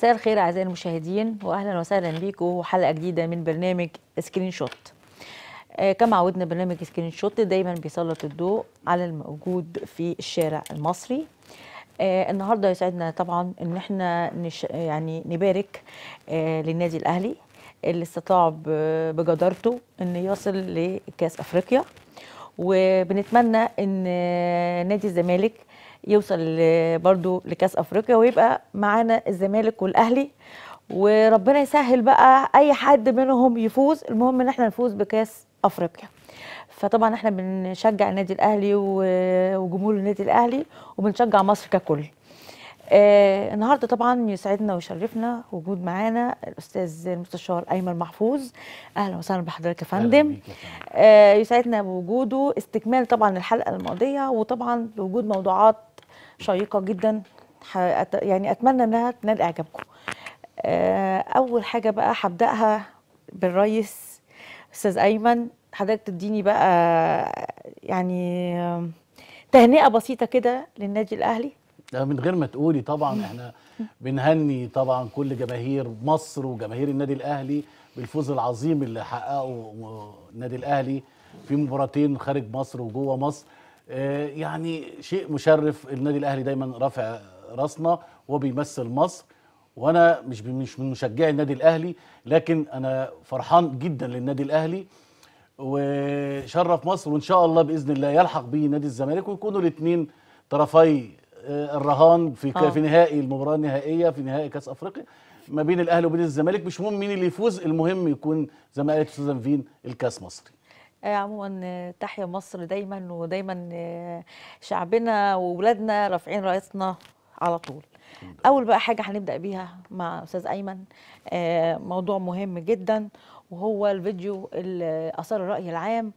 مساء الخير اعزائي المشاهدين واهلا وسهلا بيكم وحلقه جديده من برنامج سكرين شوت آه، كما عودنا برنامج سكرين شوت دايما بيسلط الضوء على الموجود في الشارع المصري آه النهارده يسعدنا طبعا ان احنا نش يعني نبارك آه للنادي الاهلي اللي استطاع ب- بجدارته ان يصل لكاس افريقيا وبنتمنى ان آه، نادي الزمالك يوصل ل- برضو لكاس افريقيا ويبقى معانا الزمالك والاهلي وربنا يسهل بقى اي حد منهم يفوز المهم ان احنا نفوز بكاس افريقيا فطبعا احنا بنشجع النادي الاهلي و- وجمهور النادي الاهلي وبنشجع مصر ككل آه النهارده طبعا يسعدنا ويشرفنا وجود معانا الاستاذ المستشار ايمن محفوظ اهلا وسهلا بحضرتك يا فندم بيك يا فندم. آه يسعدنا بوجوده استكمال طبعا الحلقه الماضيه وطبعا بوجود موضوعات شيقه جدا ح- أت- يعني اتمنى انها تنال اعجابكم آه اول حاجه بقى هبداها بالريس استاذ ايمن حضرتك تديني بقى يعني آه، تهنئه بسيطه كده للنادي الاهلي ده من غير ما تقولي طبعا احنا بنهني طبعا كل جماهير مصر وجماهير النادي الاهلي بالفوز العظيم اللي حققه النادي الاهلي في مباراتين خارج مصر وجوه مصر آه، يعني شيء مشرف النادي الاهلي دايما رافع راسنا وبيمثل مصر وانا مش مش من مشجعي النادي الاهلي لكن انا فرحان جدا للنادي الاهلي وشرف مصر وان شاء الله باذن الله يلحق به نادي الزمالك ويكونوا الاثنين طرفي آه، الرهان في آه. في نهائي المباراه النهائيه في نهائي كاس افريقيا ما بين الاهلي وبين الزمالك مش مهم مين اللي يفوز المهم يكون زي ما قالت استاذه نفين الكاس مصري آه، عموما آه، تحيا مصر دايما ودايما آه، شعبنا وولادنا رافعين رايتنا على طول اول بقى حاجه هنبدا بيها مع استاذ ايمن آه، موضوع مهم جدا وهو الفيديو اللي اثار الراي العام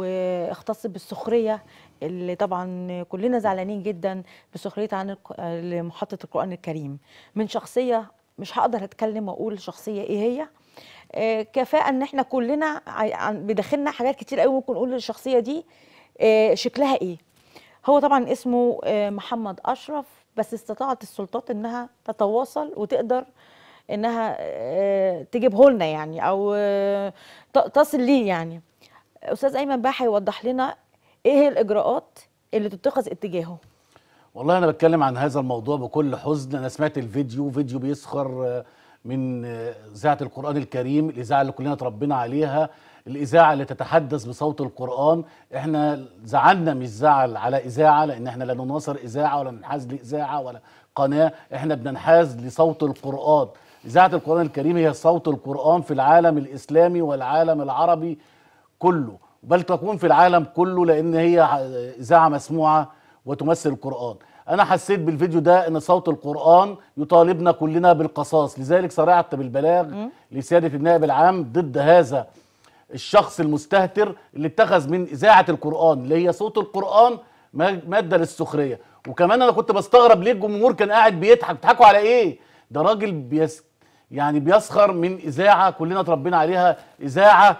واختص بالسخريه اللي طبعا كلنا زعلانين جدا بسخريه عن الق- آه، محطه القران الكريم من شخصيه مش هقدر اتكلم واقول شخصيه ايه هي آه، كفاءه ان احنا كلنا عي- عن- بداخلنا حاجات كتير قوي ممكن نقول للشخصيه دي آه، شكلها ايه هو طبعا اسمه آه، محمد اشرف بس استطاعت السلطات انها تتواصل وتقدر انها آه، تجيبه لنا يعني او آه، ت- تصل ليه يعني استاذ ايمن بقى هيوضح لنا ايه هي الاجراءات اللي تتخذ اتجاهه والله انا بتكلم عن هذا الموضوع بكل حزن انا سمعت الفيديو فيديو بيسخر آه، من آه، اذاعه القران الكريم الاذاعه اللي كلنا اتربينا عليها الاذاعه اللي تتحدث بصوت القران احنا زعلنا مش زعل على اذاعه لان احنا لا نناصر اذاعه ولا ننحاز لاذاعه ولا قناه احنا بننحاز لصوت القران اذاعه القران الكريم هي صوت القران في العالم الاسلامي والعالم العربي كله بل تكون في العالم كله لان هي اذاعه مسموعه وتمثل القران انا حسيت بالفيديو ده ان صوت القران يطالبنا كلنا بالقصاص لذلك صرعت بالبلاغ لسياده النائب العام ضد هذا الشخص المستهتر اللي اتخذ من اذاعه القران اللي هي صوت القران ما- ماده للسخريه وكمان انا كنت بستغرب ليه الجمهور كان قاعد بيضحك بيضحكوا على ايه ده راجل بيس يعني بيسخر من اذاعه كلنا اتربينا عليها اذاعه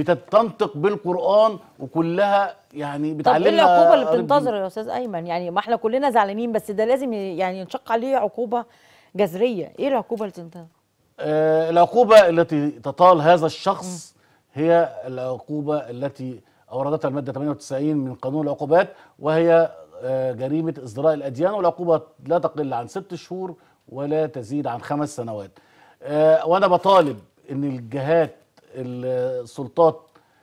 بتنطق بالقران وكلها يعني طب بتعلمنا ايه العقوبه اللي قراءة بتنتظر يا استاذ ايمن يعني ما احنا كلنا زعلانين بس ده لازم ي- يعني ينشق عليه عقوبه جذريه ايه العقوبه اللي تنتظر آه، العقوبة التي تطال هذا الشخص هي العقوبة التي أوردتها المادة 98 من قانون العقوبات وهي آه، جريمة إصدراء الأديان والعقوبة لا تقل عن ست شهور ولا تزيد عن خمس سنوات آه، وأنا بطالب أن الجهات السلطات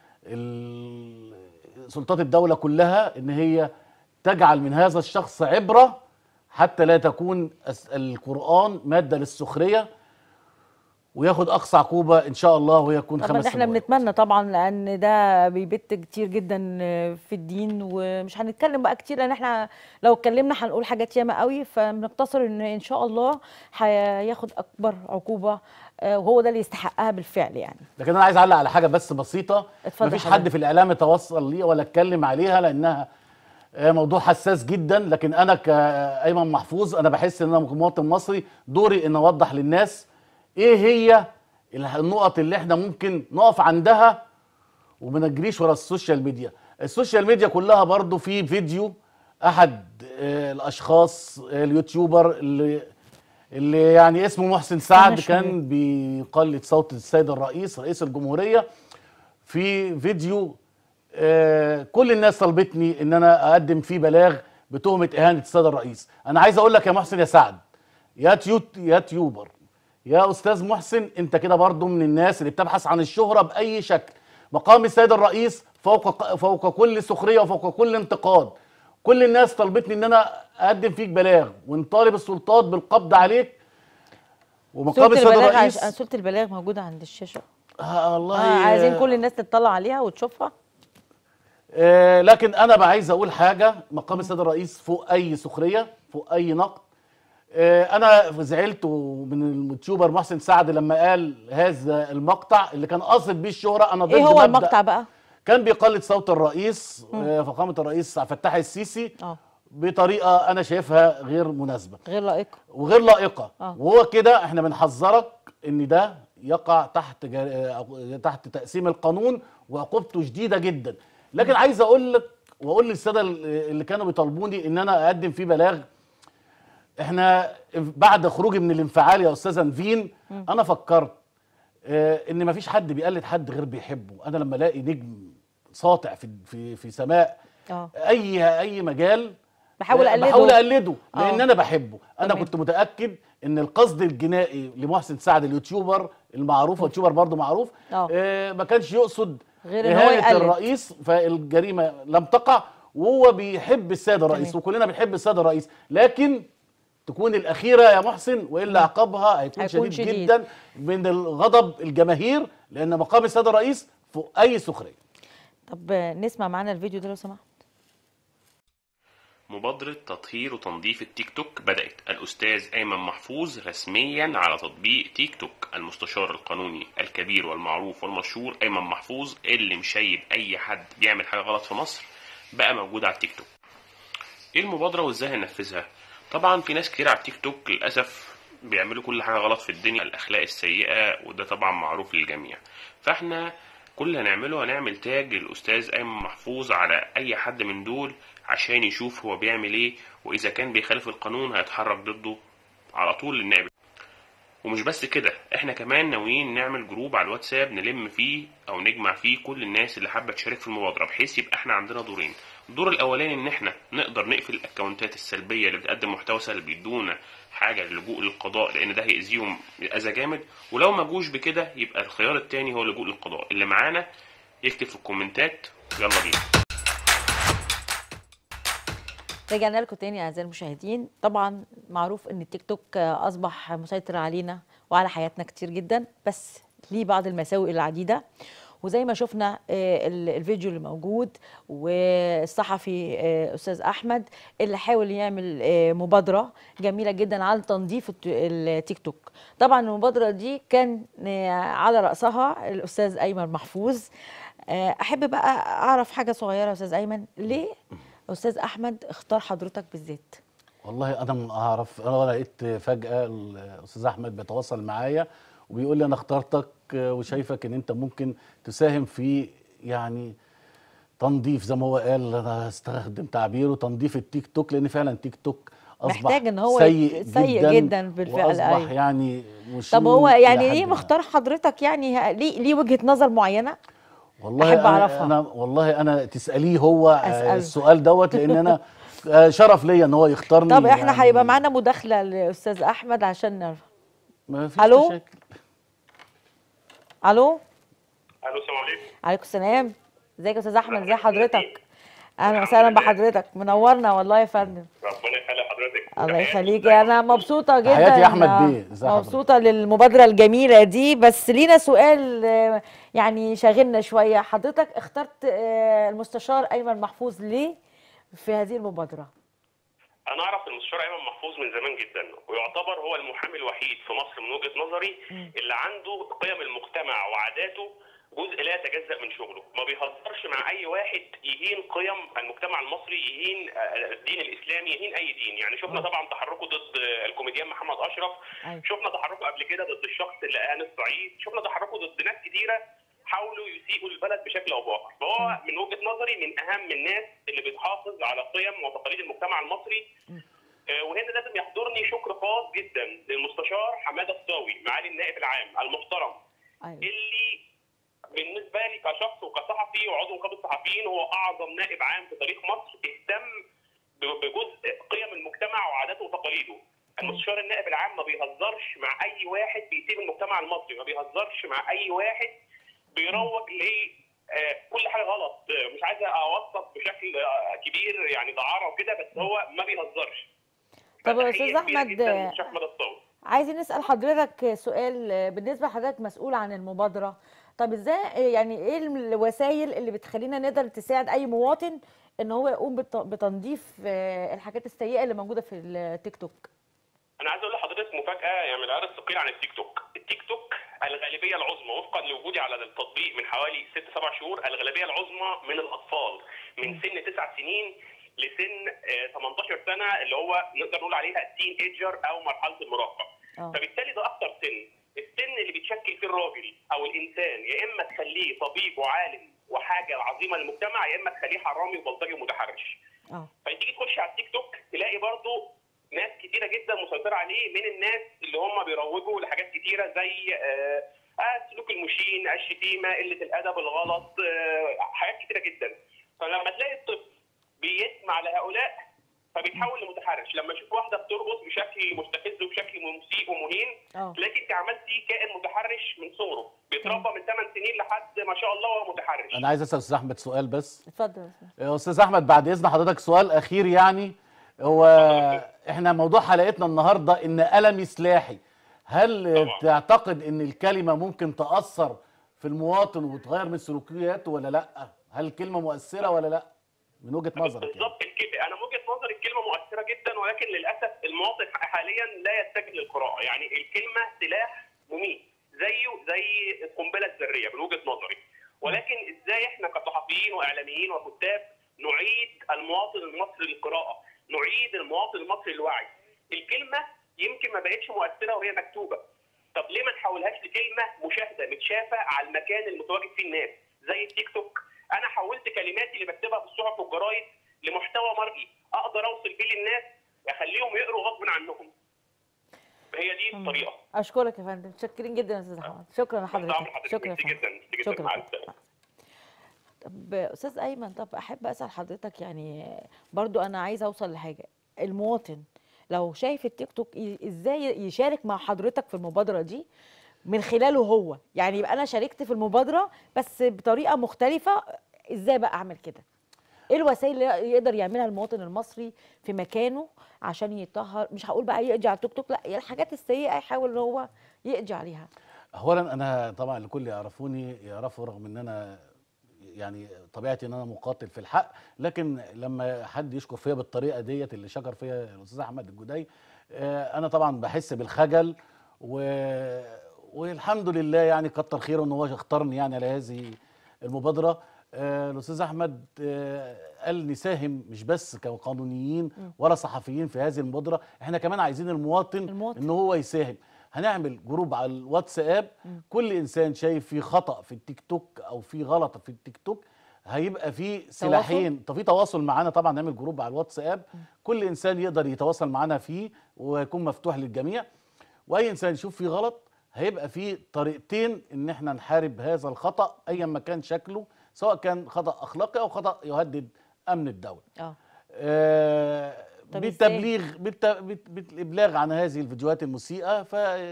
ال- سلطات الدولة كلها أن هي تجعل من هذا الشخص عبرة حتى لا تكون الس- القرآن مادة للسخرية وياخد اقصى عقوبه ان شاء الله وهي تكون طبعا خمس احنا سنوات بنتمنى طبعا لان ده بيبت كتير جدا في الدين ومش هنتكلم بقى كتير لان احنا لو اتكلمنا هنقول حاجات ياما قوي فبنقتصر ان ان شاء الله هياخد اكبر عقوبه آه، وهو ده اللي يستحقها بالفعل يعني لكن انا عايز اعلق على حاجه بس بسيطه اتفضل مفيش حضرتك. حد في الاعلام يتوصل ليها ولا اتكلم عليها لانها آه، موضوع حساس جدا لكن انا كايمن محفوظ انا بحس ان انا كمواطن مصري دوري ان اوضح للناس ايه هي النقط اللي احنا ممكن نقف عندها وما نجريش ورا السوشيال ميديا السوشيال ميديا كلها برضو في فيديو احد آه، الاشخاص آه، اليوتيوبر اللي اللي يعني اسمه محسن سعد استنى شوية. كان بيقلد صوت السيد الرئيس رئيس الجمهوريه في فيديو آه كل الناس طلبتني ان انا اقدم فيه بلاغ بتهمه اهانه السيد الرئيس انا عايز اقول لك يا محسن يا سعد يا تيوت يا تيوبر يا استاذ محسن انت كده برضو من الناس اللي بتبحث عن الشهره باي شكل مقام السيد الرئيس فوق فوق كل سخريه وفوق كل انتقاد كل الناس طلبتني ان انا اقدم فيك بلاغ ونطالب السلطات بالقبض عليك ومقام صوره السيد البلاغ الرئيس عش... صوره البلاغ موجوده عند الشاشه آه والله آه عايزين كل الناس تطلع عليها وتشوفها آه لكن انا بقى عايز اقول حاجه مقام السيد الرئيس فوق اي سخريه فوق اي نقد آه انا زعلت من اليوتيوبر محسن سعد لما قال هذا المقطع اللي كان قاصد بيه الشهره انا ضد ايه هو مبدأ المقطع بقى كان بيقلد صوت الرئيس آه فخامه الرئيس عبد الفتاح السيسي اه بطريقه انا شايفها غير مناسبه غير لائقه وغير لائقه آه. وهو كده احنا بنحذرك ان ده يقع تحت جا... آه، تحت تقسيم القانون وعقوبته شديده جدا لكن عايز اقول لك واقول للساده اللي كانوا بيطالبوني ان انا اقدم فيه بلاغ احنا بعد خروجي من الانفعال يا استاذه نفين انا فكرت آه، ان مفيش حد بيقلد حد غير بيحبه انا لما الاقي نجم ساطع في في في سماء اه اي اي مجال بحاول آه، اقلده بحاول اقلده لان آه. انا بحبه انا تمام. كنت متاكد ان القصد الجنائي لمحسن سعد اليوتيوبر المعروف واليوتيوبر برضه معروف آه. آه ما كانش يقصد غير إن هو إهانة يقلد. الرئيس فالجريمه لم تقع وهو بيحب السيد الرئيس تمام. وكلنا بنحب السيد الرئيس لكن تكون الاخيره يا محسن والا عقابها هيكون, هيكون شديد, شديد. جدا من الغضب الجماهير لان مقام السيد الرئيس فوق اي سخريه طب نسمع معانا الفيديو ده لو سمحت مبادرة تطهير وتنظيف التيك توك بدأت الأستاذ أيمن محفوظ رسميا على تطبيق تيك توك المستشار القانوني الكبير والمعروف والمشهور أيمن محفوظ اللي مشيب أي حد بيعمل حاجة غلط في مصر بقى موجود على التيك توك ايه المبادرة وازاي هننفذها طبعا في ناس كتير على التيك توك للأسف بيعملوا كل حاجة غلط في الدنيا الأخلاق السيئة وده طبعا معروف للجميع فاحنا كل اللي هنعمله هنعمل تاج للأستاذ أيمن محفوظ على أي حد من دول عشان يشوف هو بيعمل ايه وإذا كان بيخالف القانون هيتحرك ضده على طول للنائب ومش بس كده احنا كمان ناويين نعمل جروب على الواتساب نلم فيه او نجمع فيه كل الناس اللي حابه تشارك في المبادره بحيث يبقى احنا عندنا دورين الدور الاولاني ان احنا نقدر نقفل الاكونتات السلبيه اللي بتقدم محتوى سلبي دون حاجه للجوء للقضاء لان ده هيأذيهم اذى جامد ولو ما جوش بكده يبقى الخيار التاني هو اللجوء للقضاء اللي معانا يكتب في الكومنتات يلا بينا رجعنا لكم تاني اعزائي المشاهدين طبعا معروف ان التيك توك آه، اصبح مسيطر علينا وعلى حياتنا كتير جدا بس ليه بعض المساوئ العديده وزي ما شفنا آه، ال- الفيديو اللي موجود والصحفي آه، استاذ احمد اللي حاول يعمل آه، مبادره جميله جدا على تنظيف الت- التيك توك طبعا المبادره دي كان آه، على راسها الاستاذ ايمن محفوظ آه، احب بقى اعرف حاجه صغيره يا استاذ ايمن ليه استاذ احمد اختار حضرتك بالذات والله انا ما اعرف انا لقيت فجاه الاستاذ احمد بيتواصل معايا وبيقول لي انا اخترتك وشايفك ان انت ممكن تساهم في يعني تنظيف زي ما هو قال انا هستخدم تعبيره تنظيف التيك توك لان فعلا تيك توك اصبح محتاج إن هو سيء يت- سيء جدا, جداً بالفعل، واصبح أيوة. يعني مشين طب هو إلى يعني حد ليه ما. مختار حضرتك يعني ه- ليه ليه وجهه نظر معينه والله أحب أنا- أعرفها. انا والله انا تساليه هو آه، أسأله. السؤال دوت لان انا آه، شرف ليا ان هو يختارني طب احنا يعني هيبقى معانا مداخله لاستاذ احمد عشان نعرف ما فيش ألو؟ مشاكل الو الو السلام عليكم عليكم السلام ازيك يا استاذ احمد ازي حضرتك اهلا وسهلا بحضرتك منورنا والله يا فندم ربنا يخلي حضرتك الله يخليك انا مبسوطه جدا تحياتي يا أحمد آه، بيه. ازي حضرتك؟ مبسوطه للمبادره الجميله دي بس لينا سؤال آه، يعني شاغلنا شويه حضرتك اخترت آه، المستشار ايمن محفوظ ليه في هذه المبادره انا اعرف المستشار ايمن محفوظ من زمان جدا ويعتبر هو المحامي الوحيد في مصر من وجهه نظري اللي عنده قيم المجتمع وعاداته جزء لا يتجزا من شغله ما بيهزرش مع اي واحد يهين قيم المجتمع المصري يهين آه، الدين الاسلامي يهين اي دين يعني شفنا طبعا تحركه ضد آه، الكوميديان محمد اشرف أيوة. شفنا تحركه قبل كده ضد الشخص اللي اهان الصعيد شفنا تحركه ضد ناس كتيره حاولوا يسيئوا البلد بشكل او باخر فهو من وجهه نظري من اهم الناس اللي بتحافظ على قيم وتقاليد المجتمع المصري آه، وهنا لازم يحضرني شكر خاص جدا للمستشار حماده الصاوي معالي النائب العام المحترم ايوه اللي بالنسبه لي كشخص وكصحفي وعضو نقابه الصحفيين هو اعظم نائب عام في تاريخ مصر اهتم ب- بجزء قيم المجتمع وعاداته وتقاليده. المستشار النائب العام ما بيهزرش مع اي واحد بيسيب المجتمع المصري، ما بيهزرش مع اي واحد بيروج ل آه، كل حاجه غلط، آه، مش عايز اوصف بشكل آه، كبير يعني دعاره وكده بس هو ما بيهزرش. طب يا فتحية أستاذ كبيرة أحمد، جداً للمستشار أحمد الصاوي. عايزين نسأل حضرتك سؤال آه، بالنسبة لحضرتك مسؤول عن المبادرة طب ازاي يعني ايه الوسائل اللي بتخلينا نقدر تساعد اي مواطن ان هو يقوم بت- بتنظيف آه، الحاجات السيئة اللي موجودة في التيك توك انا عايز اقول لحضرتك مفاجاه يعني من العيار الثقيل عن التيك توك التيك توك الغالبيه العظمى وفقا لوجودي على التطبيق من حوالي ست سبع شهور الغالبيه العظمى من الاطفال من سن تسع سنين لسن آه، 18 سنه اللي هو نقدر نقول عليها تين ايجر او مرحله المراهقه اه فبالتالي ده اكتر سن السن اللي بيتشكل فيه الراجل او الانسان يا اما تخليه طبيب وعالم وحاجه عظيمه للمجتمع يا اما تخليه حرامي وبلطجي ومتحرش اه فتيجي تخش على التيك توك تلاقي برضو ناس كتيره جدا مسيطره عليه من الناس اللي هم بيروجوا لحاجات كتيره زي آه آه، السلوك المشين الشتيمه قله الادب الغلط آه حاجات كتيره جدا فلما تلاقي الطفل بيسمع لهؤلاء فبيتحول لمتحرش لما يشوف واحده بترقص بشكل مستفز وبشكل مسيء ومهين اه تلاقي انت عملتي كائن متحرش من صغره بيتربى من 8 سنين لحد ما شاء الله هو متحرش انا عايز اسال استاذ احمد سؤال بس اتفضل يا أستاذ. يا استاذ احمد بعد اذن حضرتك سؤال اخير يعني هو احنا موضوع حلقتنا النهارده ان قلمي سلاحي هل طبعا. تعتقد ان الكلمه ممكن تاثر في المواطن وتغير من سلوكياته ولا لا هل الكلمه مؤثره ولا لا من وجهه نظرك يعني. بالظبط الكلمه انا من وجهه نظري الكلمه مؤثره جدا ولكن للاسف المواطن حاليا لا يتجه للقراءه يعني الكلمه سلاح مميت زيه زي القنبله الذريه من وجهه نظري ولكن ازاي احنا كصحفيين واعلاميين وكتاب نعيد المواطن المصري للقراءه نعيد المواطن المصري للوعي الكلمه يمكن ما بقتش مؤثره وهي مكتوبه طب ليه ما نحولهاش لكلمه مشاهده متشافه على المكان المتواجد فيه الناس زي التيك توك انا حولت كلماتي اللي بكتبها في الصحف والجرايد لمحتوى مرئي اقدر اوصل بيه للناس اخليهم يقروا غصب عنهم هي دي الطريقه اشكرك يا فندم متشكرين جدا يا استاذ احمد شكرا تحت أمر لحضرتك حضرتك. شكرا يا ميرسي فندم جدا ميرسي جدا شكرا مع السلامه طب استاذ ايمن طب احب اسال حضرتك يعني برضو انا عايزه اوصل لحاجه المواطن لو شايف التيك توك ي- ازاي يشارك مع حضرتك في المبادره دي من خلاله هو يعني يبقى انا شاركت في المبادره بس بطريقه مختلفه ازاي بقى اعمل كده ايه الوسائل اللي يقدر يعملها المواطن المصري في مكانه عشان يطهر مش هقول بقى يقضي على التيك توك لا الحاجات السيئه يحاول ان هو يقضي عليها اولا انا طبعا الكل يعرفوني يعرفوا رغم ان انا يعني طبيعتي ان انا مقاتل في الحق لكن لما حد يشكر فيا بالطريقه ديت اللي شكر فيا الاستاذ احمد الجدي آه، انا طبعا بحس بالخجل و... والحمد لله يعني كتر خيره ان هو اختارني يعني على هذه المبادره آه، الاستاذ احمد آه، قال نساهم مش بس كقانونيين ولا صحفيين في هذه المبادره احنا كمان عايزين المواطن, المواطن. ان هو يساهم هنعمل جروب على الواتساب كل انسان شايف فيه خطا في التيك توك او في غلط في التيك توك هيبقى في سلاحين طب في تواصل معانا طبعا نعمل جروب على الواتساب كل انسان يقدر يتواصل معانا فيه ويكون مفتوح للجميع واي انسان يشوف فيه غلط هيبقى في طريقتين ان احنا نحارب هذا الخطا ايا ما كان شكله سواء كان خطا اخلاقي او خطا يهدد امن الدوله اه آه، طب بالتبليغ بالت... بت- بالابلاغ عن هذه الفيديوهات المسيئه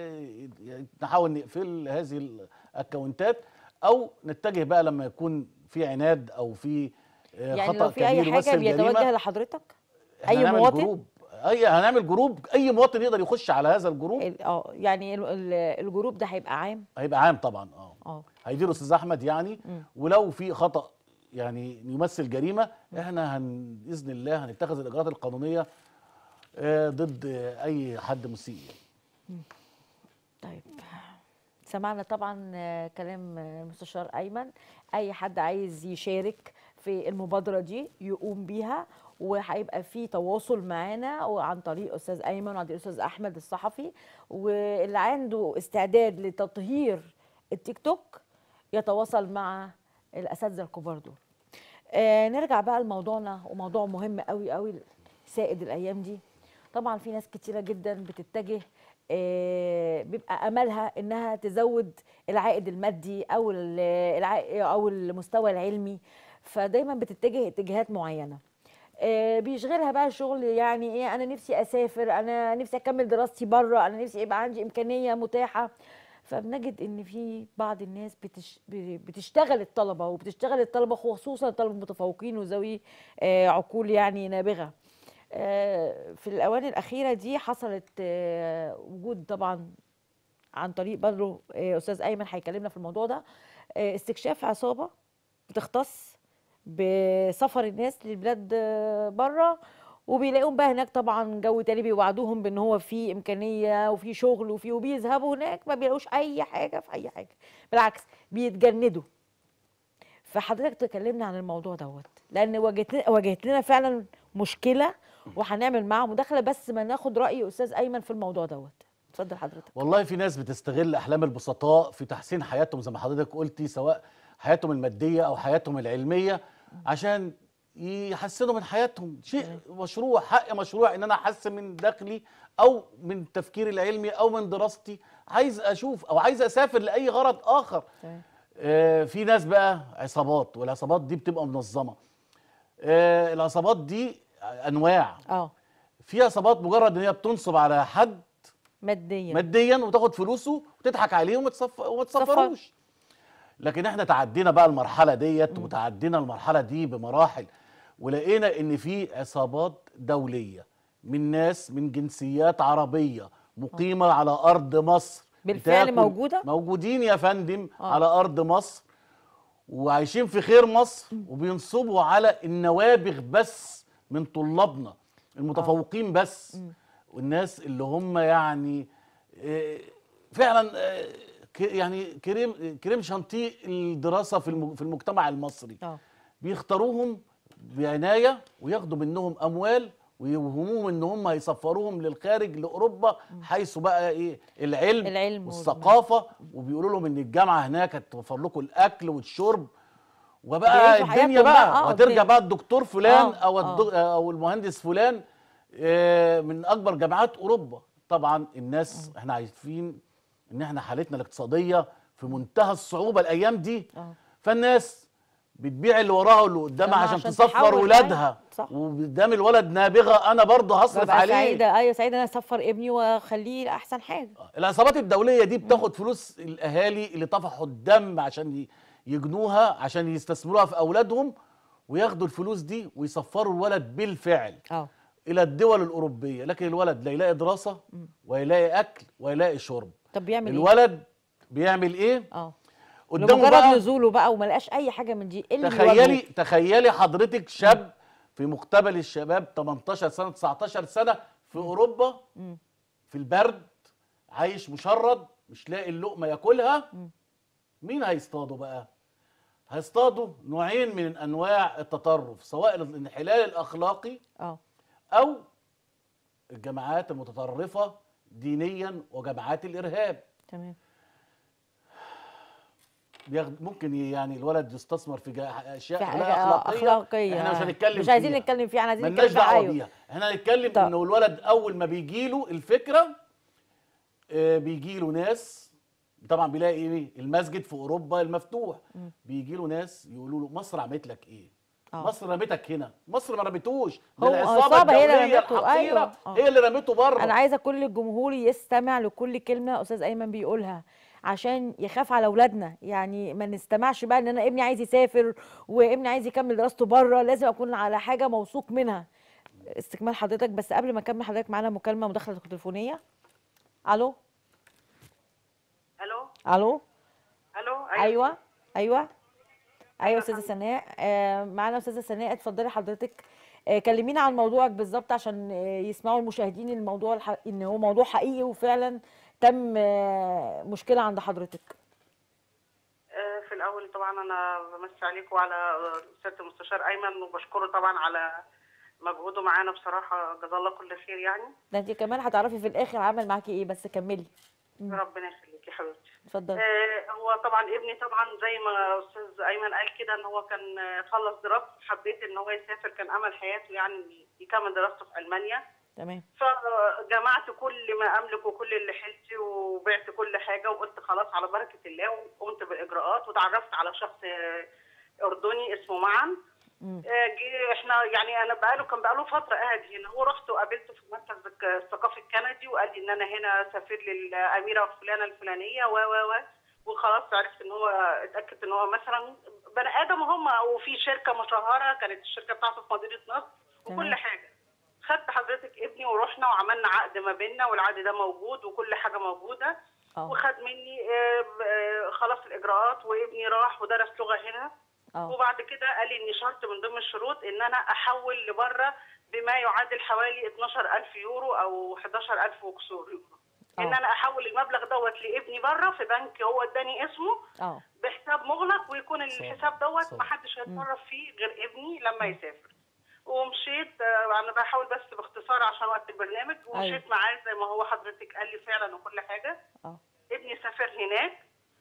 فنحاول نقفل هذه الاكونتات او نتجه بقى لما يكون في عناد او في آه، يعني خطا لو في اي كبير حاجه يمثل بيتوجه جريمه لحضرتك إحنا اي هنعمل مواطن جروب اي هنعمل جروب اي مواطن يقدر يخش على هذا الجروب ال- اه يعني ال- ال- الجروب ده هيبقى عام هيبقى عام طبعا اه اه هيدير استاذ احمد يعني ولو في خطا يعني يمثل جريمه احنا هن باذن الله هنتخذ الاجراءات القانونيه آه، ضد آه، اي حد مسيء يعني. طيب سمعنا طبعا آه، كلام آه، المستشار ايمن اي حد عايز يشارك في المبادره دي يقوم بيها وهيبقى في تواصل معانا وعن طريق استاذ ايمن وعن طريق استاذ احمد الصحفي واللي عنده استعداد لتطهير التيك توك يتواصل مع الاساتذه الكبار دول آه نرجع بقى لموضوعنا وموضوع مهم قوي قوي سائد الايام دي طبعا في ناس كتيره جدا بتتجه آه، بيبقى املها انها تزود العائد المادي او ال- العائد او المستوى العلمي فدايما بتتجه اتجاهات معينه آه، بيشغلها بقى الشغل يعني ايه انا نفسي اسافر انا نفسي اكمل دراستي بره انا نفسي يبقى عندي امكانيه متاحه فبنجد ان في بعض الناس بتش... بتشتغل الطلبه وبتشتغل الطلبه خصوصا الطلبه المتفوقين وذوي آه، عقول يعني نابغه آه، في الاوان الاخيره دي حصلت آه، وجود طبعا عن طريق برضه آه، استاذ ايمن هيكلمنا في الموضوع ده آه، استكشاف عصابه بتختص بسفر الناس للبلاد بره وبيلاقيهم بقى هناك طبعا جو تاني بيوعدوهم بان هو في امكانيه وفي شغل وفي وبيذهبوا هناك ما بيلاقوش اي حاجه في اي حاجه بالعكس بيتجندوا فحضرتك تكلمنا عن الموضوع دوت لان واجهت واجهت لنا فعلا مشكله وهنعمل معاها مداخله بس ما ناخد راي استاذ ايمن في الموضوع دوت اتفضل حضرتك والله في ناس بتستغل احلام البسطاء في تحسين حياتهم زي ما حضرتك قلتي سواء حياتهم الماديه او حياتهم العلميه عشان يحسنوا من حياتهم شيء مشروع حق مشروع ان انا احسن من دخلي او من تفكيري العلمي او من دراستي عايز اشوف او عايز اسافر لاي غرض اخر تمام آه، في ناس بقى عصابات والعصابات دي بتبقى منظمه آه، العصابات دي انواع اه في عصابات مجرد ان هي بتنصب على حد ماديا ماديا وتاخد فلوسه وتضحك عليه وما تصف- وما تسفروش لكن احنا تعدينا بقى المرحله ديت وتعدينا المرحله دي بمراحل ولقينا ان في عصابات دوليه من ناس من جنسيات عربيه مقيمه على ارض مصر بالفعل بتاكل- موجودة؟ موجودين يا فندم آه. على ارض مصر وعايشين في خير مصر وبينصبوا على النوابغ بس من طلابنا المتفوقين بس والناس اللي هم يعني آه، فعلا آه، ك- يعني كريم كريم شانتيه الدراسه في الم- في المجتمع المصري اه بيختاروهم بعنايه وياخدوا منهم اموال ويوهموهم ان هم هيسفروهم للخارج لاوروبا حيث بقى ايه العلم, العلم والثقافه وبيقولوا لهم ان الجامعه هناك هتوفر لكم الاكل والشرب وبقى بيعيشوا الدنيا حياتهم بقى, بقى، آه، وهترجع الدنيا. بقى الدكتور فلان آه، او آه. الدك- او المهندس فلان آه، من اكبر جامعات اوروبا طبعا الناس احنا عارفين ان احنا حالتنا الاقتصاديه في منتهى الصعوبه الايام دي آه. فالناس بتبيع اللي وراها واللي قدامها طبعا عشان, عشان تسفر تحول، ولادها أيوة، صح. وقدام الولد نابغه انا برضه هصرف ببقى عليه سعيده ايوه سعيده انا اسفر ابني واخليه لاحسن حاجه العصابات الدوليه دي بتاخد فلوس الاهالي اللي طفحوا الدم عشان ي- يجنوها عشان يستثمروها في اولادهم وياخدوا الفلوس دي ويسفروا الولد بالفعل اه الى الدول الاوروبيه لكن الولد لا يلاقي دراسه ويلاقي اكل ويلاقي شرب طب بيعمل ايه الولد بيعمل ايه اه قدامه لمجرد بقى نزوله بقى وما لقاش اي حاجه من دي إيه اللي تخيلي بيواجهه؟ تخيلي حضرتك شاب في مقتبل الشباب 18 سنه 19 سنه في اوروبا في البرد عايش مشرد مش لاقي اللقمه ياكلها مين هيصطادوا بقى هيصطادوا نوعين من انواع التطرف سواء الانحلال الاخلاقي اه او الجماعات المتطرفه دينيا وجماعات الارهاب تمام بياخد ممكن يعني الولد يستثمر في جا- اشياء في لا حاجه آه، اخلاقيه اخلاقيه احنا مش آه. هنتكلم مش عايزين فيها. نتكلم فيها احنا عايزين ملناش نتكلم دعوه أيوه. بيها احنا هنتكلم طب. انه الولد اول ما بيجي له الفكره آه، بيجي له ناس طبعا بيلاقي ايه المسجد في اوروبا المفتوح بيجي له ناس يقولوا له مصر عملت لك ايه آه. مصر رمتك هنا مصر ما رمتوش هو ده العصابه عصابة هي اللي الدوليه رمته، الحقيره أيوه. آه. هي اللي رمته بره انا عايزه كل الجمهور يستمع لكل كلمه استاذ ايمن بيقولها عشان يخاف على اولادنا يعني ما نستمعش بقى ان انا ابني عايز يسافر وابني عايز يكمل دراسته بره لازم اكون على حاجه موثوق منها استكمال حضرتك بس قبل ما اكمل حضرتك معانا مكالمه مداخله تليفونيه الو الو الو الو ايوه ايوه ايوه استاذه سناء آه معانا استاذه سناء اتفضلي حضرتك آه كلمينا عن موضوعك بالظبط عشان آه يسمعوا المشاهدين الموضوع الح... ان هو موضوع حقيقي وفعلا تم آه مشكله عند حضرتك آه، في الاول طبعا انا بمسي عليكم وعلى سياده المستشار ايمن وبشكره طبعا على مجهوده معانا بصراحه جزاه الله كل خير يعني ده انت كمان هتعرفي في الاخر عمل معاكي ايه بس كملي ربنا يخليكي يا حبيبتي اتفضلي آه، هو طبعا ابني طبعا زي ما استاذ ايمن قال كده ان هو كان آه، خلص دراسته حبيت ان هو يسافر كان امل حياته يعني يكمل دراسته في المانيا تمام فجمعت كل ما املك وكل اللي حيلتي وبعت كل حاجه وقلت خلاص على بركه الله وقمت بالاجراءات وتعرفت على شخص آه، اردني اسمه معن مم. آه، جه احنا يعني انا بقاله كان بقاله فتره قاعد هنا هو رحت وقابلته في المركز الك- الثقافي الكندي وقال لي ان انا هنا سفير للاميره فلانه الفلانيه و و و وخلاص عرفت ان هو اتاكد ان هو مثلا بني ادم هم وفي شركه مشهره كانت الشركه بتاعته في مدينه نصر تمام. وكل حاجه خدت حضرتك ابني ورحنا وعملنا عقد ما بيننا والعقد ده موجود وكل حاجه موجوده اه وخد مني آه، آه، خلاص الاجراءات وابني راح ودرس لغه هنا اه وبعد كده قال لي ان شرط من ضمن الشروط ان انا احول لبره بما يعادل حوالي 12000 يورو او 11000 وكسور يورو ان آه. انا احول المبلغ دوت لابني بره في بنك هو اداني اسمه اه بحساب مغلق ويكون الحساب دوت صح. ما حدش هيتصرف فيه غير ابني لما يسافر ومشيت آه، انا بحاول بس باختصار عشان وقت البرنامج ومشيت معاه زي ما هو حضرتك قال لي فعلا وكل حاجه اه ابني سافر هناك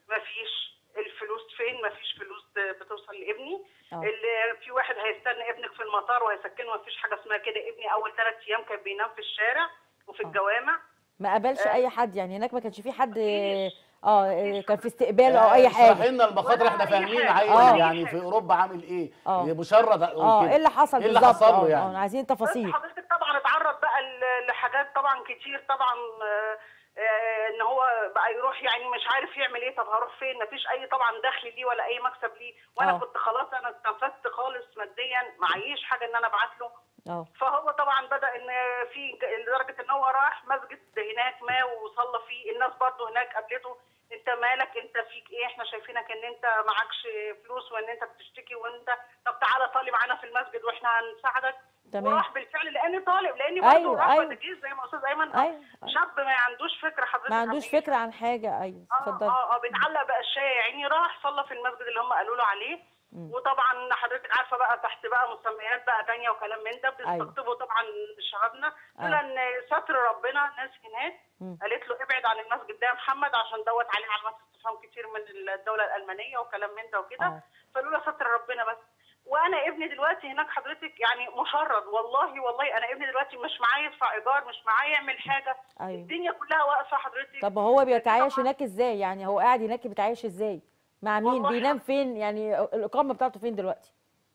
مفيش الفلوس فين مفيش فلوس بتوصل لابني اه اللي في واحد هيستنى ابنك في المطار وهيسكنه مفيش حاجه اسمها كده ابني اول ثلاث ايام كان بينام في الشارع وفي آه. الجوامع ما قابلش آه. اي حد يعني هناك ما كانش في حد مفيش. اه كان في استقباله او اي حاجه اشرحي لنا المخاطر ولا احنا أي فاهمين حاجة. عايز آه. يعني في اوروبا عامل ايه آه. مشرد اه كده. ايه اللي حصل ايه اللي بالظبط حصل له اه آه، يعني عايزين بس تفاصيل حضرتك طبعا اتعرض بقى ل- لحاجات طبعا كتير طبعا آه، آه، ان هو بقى يروح يعني مش عارف يعمل ايه طب هروح فين مفيش اي طبعا دخل ليه ولا اي مكسب ليه وانا آه. كنت خلاص انا استنفذت خالص ماديا معيش حاجه ان انا ابعت له اه فهو طبعا بدا ان في لدرجه ان هو راح مسجد هناك ما وصلى فيه الناس برضه هناك قابلته انت مالك انت فيك ايه احنا شايفينك ان انت معكش فلوس وان انت بتشتكي وانت طب تعالى صلي معانا في المسجد واحنا هنساعدك تمام وراح بالفعل لاني طالب لاني برضه أيوة، راح أيوة. وتجهيز زي ما استاذ ايمن ايوه شاب ما عندوش فكره حضرتك ما عن عندوش إيه. فكره عن حاجه ايوه اه اتفضل اه اه بيتعلق باشياء يا عيني راح صلى في المسجد اللي هم قالوا له عليه مم. وطبعا حضرتك عارفه بقى تحت بقى مسميات بقى تانية وكلام من ده أيوة. بيستقطبوا طبعا شبابنا آه. لولا ان ستر ربنا ناس هناك مم. قالت له ابعد عن المسجد ده يا محمد عشان دوت عليه علامات استفهام كتير من الدوله الالمانيه وكلام من ده وكده آه. فلولا ستر ربنا بس وانا ابني دلوقتي هناك حضرتك يعني مشرد والله والله انا ابني دلوقتي مش معاه يدفع ايجار مش معاه يعمل حاجه ايوه الدنيا كلها واقفه حضرتك طب هو بيتعايش طبعاً. هناك ازاي يعني هو قاعد هناك بيتعايش ازاي مع مين والله بينام فين يعني الاقامه بتاعته فين دلوقتي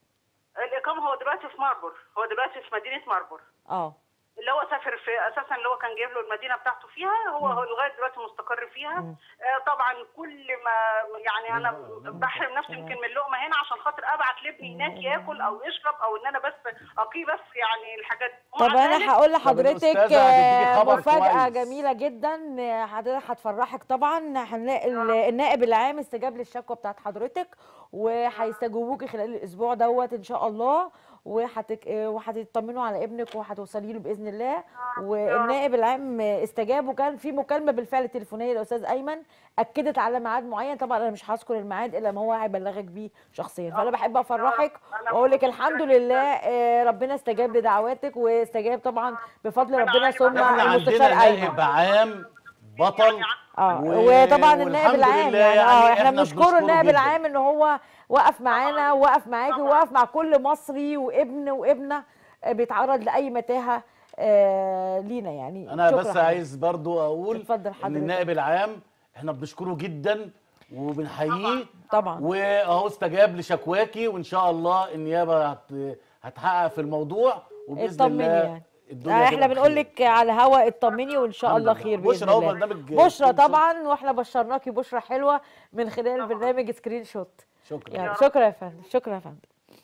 الاقامه هو دلوقتي في ماربور هو دلوقتي في مدينه ماربور اه اللي هو سافر في اساسا اللي هو كان جايب له المدينه بتاعته فيها هو هو لغايه دلوقتي مستقر فيها مم. آه طبعا كل ما يعني انا بحرم نفسي يمكن من اللقمه هنا عشان خاطر ابعت لابني هناك ياكل او يشرب او ان انا بس اقيه بس يعني الحاجات طب ومع ذلك انا هقول لحضرتك الأستاذة هتديكي آه، خبر مفاجأة كويس. جميلة جدا آه، حضرتك هتفرحك طبعا هنلاقي ال- النائب العام استجاب للشكوى بتاعت حضرتك وهيستجوبوكي خلال الاسبوع دوت ان شاء الله وهتك... آه، وهتطمنوا على ابنك وهتوصلي له باذن الله والنائب العام استجاب وكان في مكالمه بالفعل تليفونيه للاستاذ ايمن اكدت على ميعاد معين طبعا انا مش هذكر الميعاد الا ما هو هيبلغك بيه شخصيا فانا بحب افرحك أنا واقول لك مبسوطة الحمد جداً. لله آه، ربنا استجاب لدعواتك واستجاب طبعا بفضل أنا ربنا عارفة. ثم احنا المستشار عندنا ايمن نائب عام بطل اه و- وطبعا النائب والحمد العام لله يعني, اه يعني احنا إحنا بنشكره بنشكره النائب جداً. العام ان هو وقف معانا ووقف معاكي ووقف مع كل مصري وابن وابنه آه، بيتعرض لاي متاهه آه لينا يعني انا شكراً بس حضرتك. عايز برضو اقول اتفضل ان حضرتك. النائب العام احنا بنشكره جدا وبنحييه طبعا واهو استجاب لشكواكي وان شاء الله النيابه هت- هتحقق في الموضوع وباذن اطمني الله يعني الدنيا آه، احنا تبقى بنقول بخير. لك على الهوا اطمني وان شاء الحمد الله لله. خير باذن بشرى هو الله برنامج بشرى سكرين شوت. طبعا واحنا بشرناكي بشرى حلوه من خلال برنامج سكرين شوت شكرا يعني شكرا يا فندم شكرا يا فندم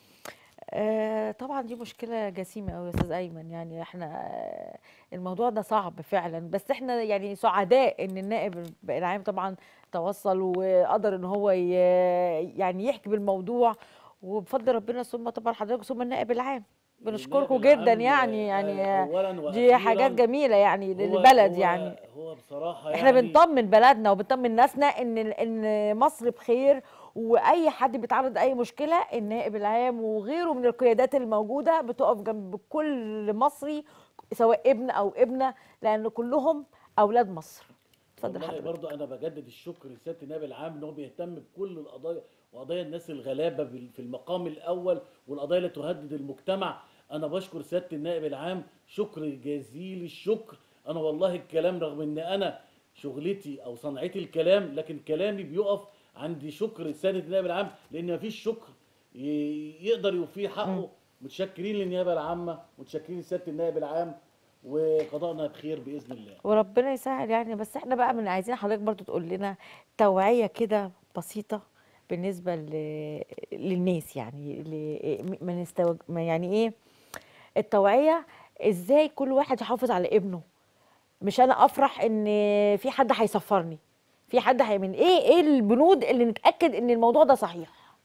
آه طبعا دي مشكله جسيمه قوي يا استاذ ايمن يعني احنا آه الموضوع ده صعب فعلا بس احنا يعني سعداء ان النائب العام طبعا توصل وقدر ان هو ي- يعني يحكي بالموضوع وبفضل ربنا ثم طبعا حضرتك ثم النائب العام بنشكركم النائب جدا العام، يعني آه، يعني أولاً دي وأخيراً حاجات جميله يعني هو- للبلد هو- يعني هو بصراحه احنا يعني بنطمن بلدنا وبنطمن ناسنا ان ان مصر بخير واي حد بيتعرض لاي مشكله النائب العام وغيره من القيادات الموجوده بتقف جنب كل مصري سواء ابن او ابنه لان كلهم اولاد مصر اتفضل والله حضرتك برضو انا بجدد الشكر لسياده النائب العام ان هو بيهتم بكل القضايا وقضايا الناس الغلابه بال- في المقام الاول والقضايا اللي تهدد المجتمع انا بشكر سياده النائب العام شكر جزيل الشكر انا والله الكلام رغم ان انا شغلتي او صنعتي الكلام لكن كلامي بيقف عند شكر سياده النائب العام لان مفيش شكر ي- يقدر يوفيه حقه متشكرين للنيابه العامه متشكرين لسياده النائب العام وقضاءنا بخير باذن الله وربنا يسهل يعني بس احنا بقى من عايزين حضرتك برضو تقول لنا توعية كده بسيطة بالنسبة ل... للناس يعني ل... ما نستوج... ما يعني ايه التوعية ازاي كل واحد يحافظ على ابنه مش انا افرح ان في حد هيسفرني في حد هيمن ايه ايه البنود اللي نتاكد ان الموضوع ده صحيح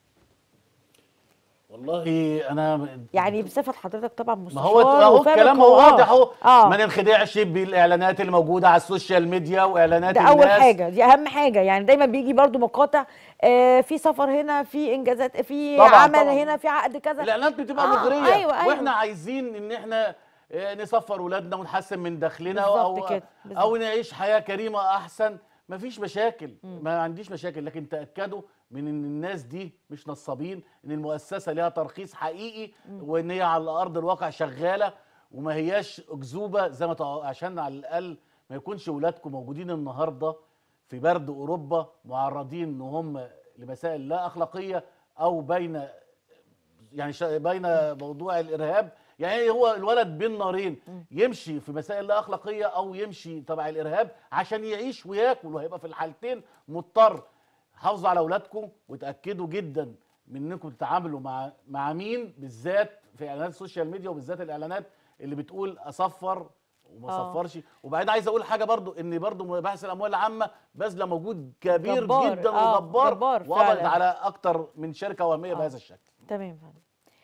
والله انا يعني بصفه حضرتك طبعا ما مستشار هو اهو وفاهم الكلام القوانين. هو واضح اهو اه ما ننخدعش بالاعلانات اللي موجوده على السوشيال ميديا واعلانات ده اول الناس حاجه دي اهم حاجه يعني دايما بيجي برضو مقاطع آه في سفر هنا في انجازات في طبعاً، عمل طبعاً. هنا في عقد كذا الاعلانات بتبقى آه، مغريه أيوة، أيوة. واحنا عايزين ان احنا آه، نسفر ولادنا ونحسن من دخلنا بالظبط او كده، بالظبط. او نعيش حياه كريمه احسن مفيش مشاكل ما عنديش مشاكل لكن تاكدوا من ان الناس دي مش نصابين ان المؤسسه ليها ترخيص حقيقي وان هي على ارض الواقع شغاله وما هياش اكذوبه زي ما تع- عشان على الاقل ما يكونش ولادكم موجودين النهارده في برد اوروبا معرضين ان هم لمسائل لا اخلاقيه او بين يعني شا- بين موضوع الارهاب يعني هو الولد بين نارين يمشي في مسائل لا اخلاقيه او يمشي تبع الارهاب عشان يعيش وياكل وهيبقى في الحالتين مضطر حافظوا على اولادكم وتاكدوا جدا من انكم تتعاملوا مع مع مين بالذات في اعلانات السوشيال ميديا وبالذات الاعلانات اللي بتقول اصفر وما آه. صفرش وبعدين عايز اقول حاجه برضو ان برضو مباحث الاموال العامه باذله مجهود كبير جبار، جدا آه، وجبار جبار وقبضت فعلا. على اكتر من شركه وهميه آه. بهذا الشكل تمام فندم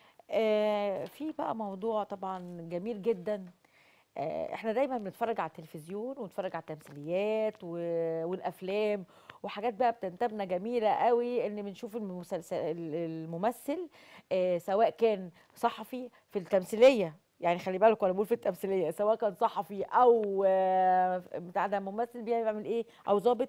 آه في بقى موضوع طبعا جميل جدا آه احنا دايما بنتفرج على التلفزيون ونتفرج على التمثيليات و... والافلام وحاجات بقى بتنتابنا جميله قوي ان بنشوف المسلسل الممثل آه سواء كان صحفي في التمثيليه يعني خلي بالكم انا بقول في التمثيليه سواء كان صحفي او آه بتاع ده ممثل بيعمل ايه او ضابط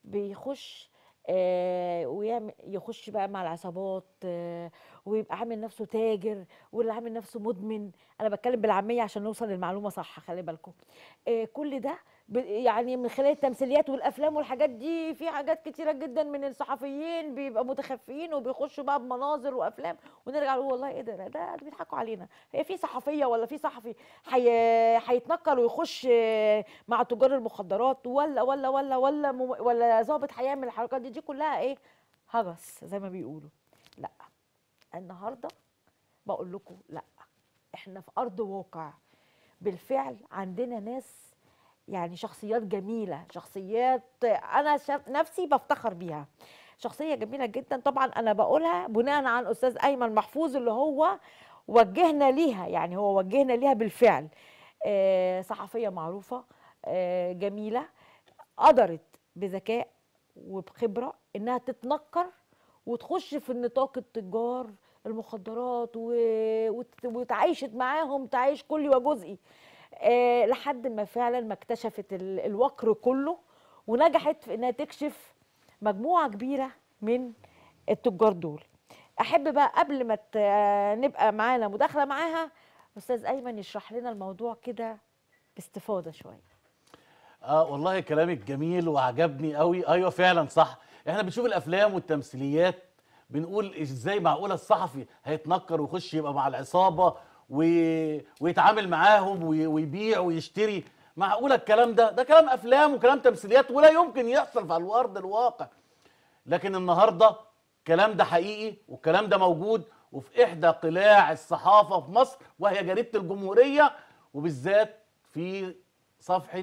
بيخش آه ويعمل يخش بقى مع العصابات آه ويبقى عامل نفسه تاجر واللي عامل نفسه مدمن انا بتكلم بالعاميه عشان نوصل للمعلومه صح خلي بالكم آه كل ده ب- يعني من خلال التمثيليات والافلام والحاجات دي في حاجات كتيره جدا من الصحفيين بيبقى متخفيين وبيخشوا بقى بمناظر وافلام ونرجع نقول والله ايه ده ده, ده بيضحكوا علينا هي في صحفيه ولا في صحفي حي... هيتنكر ويخش آه، مع تجار المخدرات ولا ولا ولا ولا مم... ولا ظابط هيعمل الحركات دي دي كلها ايه هجس زي ما بيقولوا لا النهارده بقول لكم لا احنا في ارض واقع بالفعل عندنا ناس يعني شخصيات جميله شخصيات انا شاف نفسي بفتخر بيها شخصيه جميله جدا طبعا انا بقولها بناء عن استاذ ايمن محفوظ اللي هو وجهنا ليها يعني هو وجهنا ليها بالفعل آه، صحفيه معروفه آه، جميله قدرت بذكاء وبخبره انها تتنكر وتخش في النطاق التجار المخدرات و... وت... وتعايشت معاهم تعايش كلي وجزئي آه لحد ما فعلا ما اكتشفت ال... الوكر كله ونجحت في انها تكشف مجموعه كبيره من التجار دول احب بقى قبل ما ت... نبقى معانا مداخله معاها استاذ ايمن يشرح لنا الموضوع كده باستفاضه شويه اه والله كلامك جميل وعجبني قوي ايوه فعلا صح احنا بنشوف الافلام والتمثيليات بنقول ازاي معقوله الصحفي هيتنكر ويخش يبقى مع العصابه و... ويتعامل معاهم وي... ويبيع ويشتري معقوله الكلام ده ده كلام افلام وكلام تمثيليات ولا يمكن يحصل في الارض الواقع لكن النهارده الكلام ده حقيقي والكلام ده موجود وفي احدى قلاع الصحافه في مصر وهي جريده الجمهوريه وبالذات في صفحه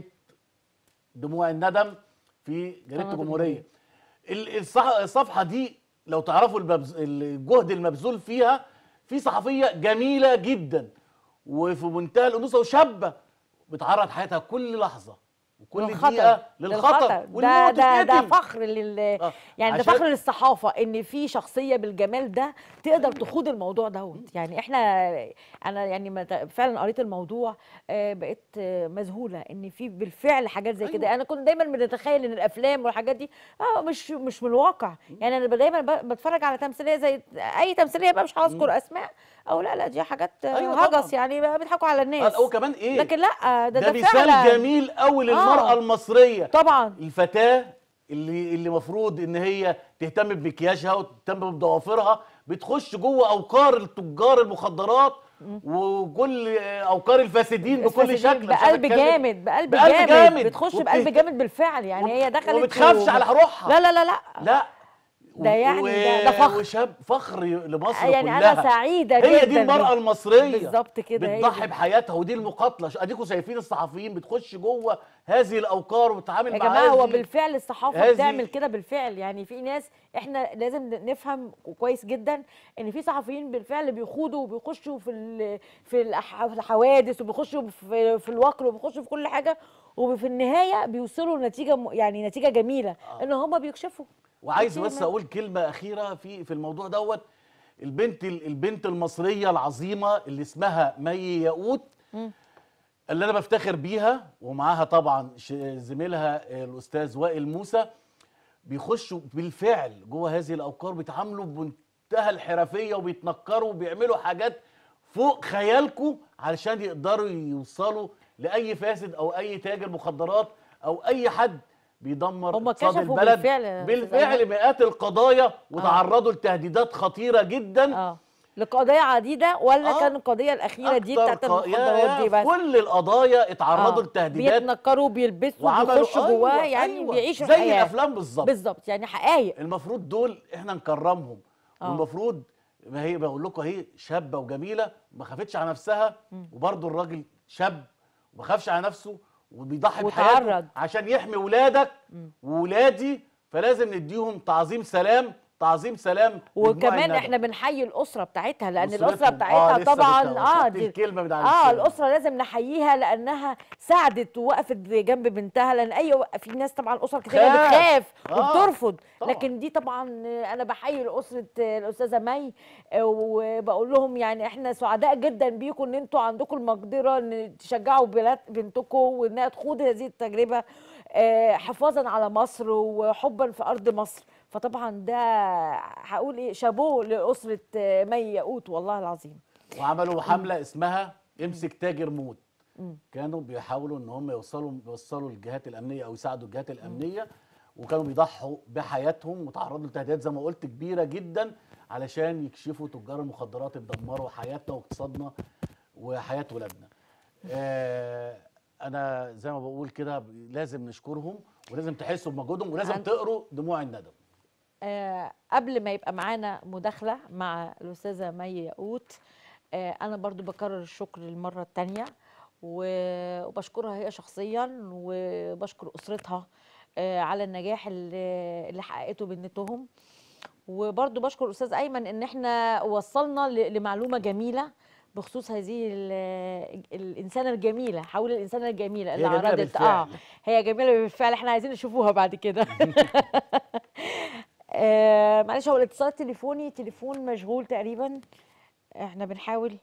دموع الندم في جريده قناة الجمهوريه ال- الصح- الصفحه دي لو تعرفوا المبز... الجهد المبذول فيها في صحفيه جميله جدا وفي منتهى الانوثه وشابه بتعرض حياتها كل لحظه وكل للخطر. دقيقه للخطر ده والموت ده ده اتقتل. فخر لل آه، يعني ده عشان- فخر للصحافه ان في شخصيه بالجمال ده تقدر تخوض الموضوع دوت يعني احنا انا يعني ما ت- فعلا قريت الموضوع آه، بقيت آه، مذهوله ان في بالفعل حاجات زي كده انا كنت دايما بنتخيل ان الافلام والحاجات دي اه مش مش من الواقع يعني انا دايما ب- بتفرج على تمثيليه زي اي تمثيليه بقى مش هذكر اسماء او لا لا دي حاجات آه، أيوة طبعاً. هجس يعني بقى بيضحكوا على الناس هو كمان ايه لكن لا ده ده, ده, مثال فعلا جميل قوي للمراه آه. المصريه طبعا الفتاه اللي اللي مفروض ان هي تهتم بمكياجها وتهتم بضوافرها بتخش جوه اوقار التجار المخدرات وكل اوقار الفاسدين بكل الفاسدين شكل عشان بقلب أتكلم. جامد بقلب, بقلب جامد, جامد. بتخش وبت- بقلب جامد بالفعل يعني هي دخلت وما بتخافش وب- على روحها لا لا لا لا لا ده يعني ده- ده فخر. وشاب فخر لمصر يعني كلها انا سعيده هي جدا دي المرأة المصرية بالظبط كده هي بتضحي دي. بحياتها ودي المقاتلة اديكم شايفين الصحفيين بتخش جوه هذه الاوقار وتتعامل يا مع جماعه هو هذه- بالفعل الصحافه هذه- بتعمل كده بالفعل يعني في ناس احنا لازم نفهم كويس جدا ان في صحفيين بالفعل بيخوضوا وبيخشوا في ال- في الأح- في الحوادث وبيخشوا في في الوقر وبيخشوا في كل حاجه وفي النهايه بيوصلوا لنتيجه م- يعني نتيجه جميله ان هم بيكشفوا وعايز كتير بس من- اقول كلمه اخيره في في الموضوع دوت البنت البنت المصريه العظيمه اللي اسمها مي ياقوت اللي انا بفتخر بيها ومعاها طبعا ش- زميلها الاستاذ وائل موسى بيخشوا بالفعل جوه هذه الاوقار بيتعاملوا بمنتهى الحرفيه وبيتنكروا وبيعملوا حاجات فوق خيالكم علشان يقدروا يوصلوا لاي فاسد او اي تاجر مخدرات او اي حد بيدمر هم اقتصاد كشفوا البلد بالفعل يا أستاذ بالفعل أيمن. مئات القضايا وتعرضوا لتهديدات خطيره جدا اه لقضايا عديده ولا آه. كان القضيه الاخيره دي أكتر بتاعت ق- يا- المخدرات دي يا بس كل القضايا اتعرضوا آه. لتهديدات بيتنكروا بيلبسوا وعملوا بيخشوا جواه أيوة يعني أيوة بيعيشوا زي الحياه الافلام بالظبط بالظبط يعني حقائق المفروض دول احنا نكرمهم آه. والمفروض ما هي بقول لكم اهي شابه وجميله ما خافتش على نفسها وبرضه الراجل شاب وما خافش على نفسه وبيضحي بحياته وتعرض. عشان يحمي ولادك وولادي فلازم نديهم تعظيم سلام تعظيم سلام لدموع وكمان الندم. احنا بنحيي الاسره بتاعتها لان أسرتهم. الاسره آه، بتاعتها لسه طبعا كنت اه خدت الكلمة من على اه لساني. الاسره لازم نحييها لانها ساعدت ووقفت جنب بنتها لان اي في ناس طبعا اسر كتير خاف. بتخاف آه، وبترفض طبعاً. لكن دي طبعا انا بحيي لاسره الاستاذه مي آه، وبقول لهم يعني احنا سعداء جدا بيكم ان انتوا عندكم المقدره ان تشجعوا بنات بنتكم وانها تخوض هذه التجربه آه، حفاظا على مصر وحبا في ارض مصر فطبعا ده هقول ايه شابوه لاسره آه، مي ياقوت والله العظيم وعملوا حمله اسمها امسك تاجر موت كانوا بيحاولوا ان هم يوصلوا يوصلوا الجهات الامنيه او يساعدوا الجهات الامنيه وكانوا بيضحوا بحياتهم وتعرضوا لتهديدات زي ما قلت كبيره جدا علشان يكشفوا تجار المخدرات اللي دمروا حياتنا واقتصادنا وحياه ولادنا. آه انا زي ما بقول كده لازم نشكرهم ولازم تحسوا بمجهودهم ولازم عن- تقروا دموع الندم. آه قبل ما يبقى معانا مداخلة مع الأستاذة مي ياقوت آه أنا برضو بكرر الشكر للمرة التانية و- وبشكرها هي شخصيا وبشكر أسرتها آه على النجاح اللي اللي حققته بنتهم وبرضو بشكر أستاذ أيمن إن إحنا وصلنا ل- لمعلومة جميلة بخصوص هذه ال- الإنسانة الجميلة حول الإنسانة الجميلة اللي جميلة عرضت آه بالفعل. هي جميلة بالفعل إحنا عايزين نشوفوها بعد كده آه معلش هو الاتصال التليفوني تليفون مشغول تقريبا احنا بنحاول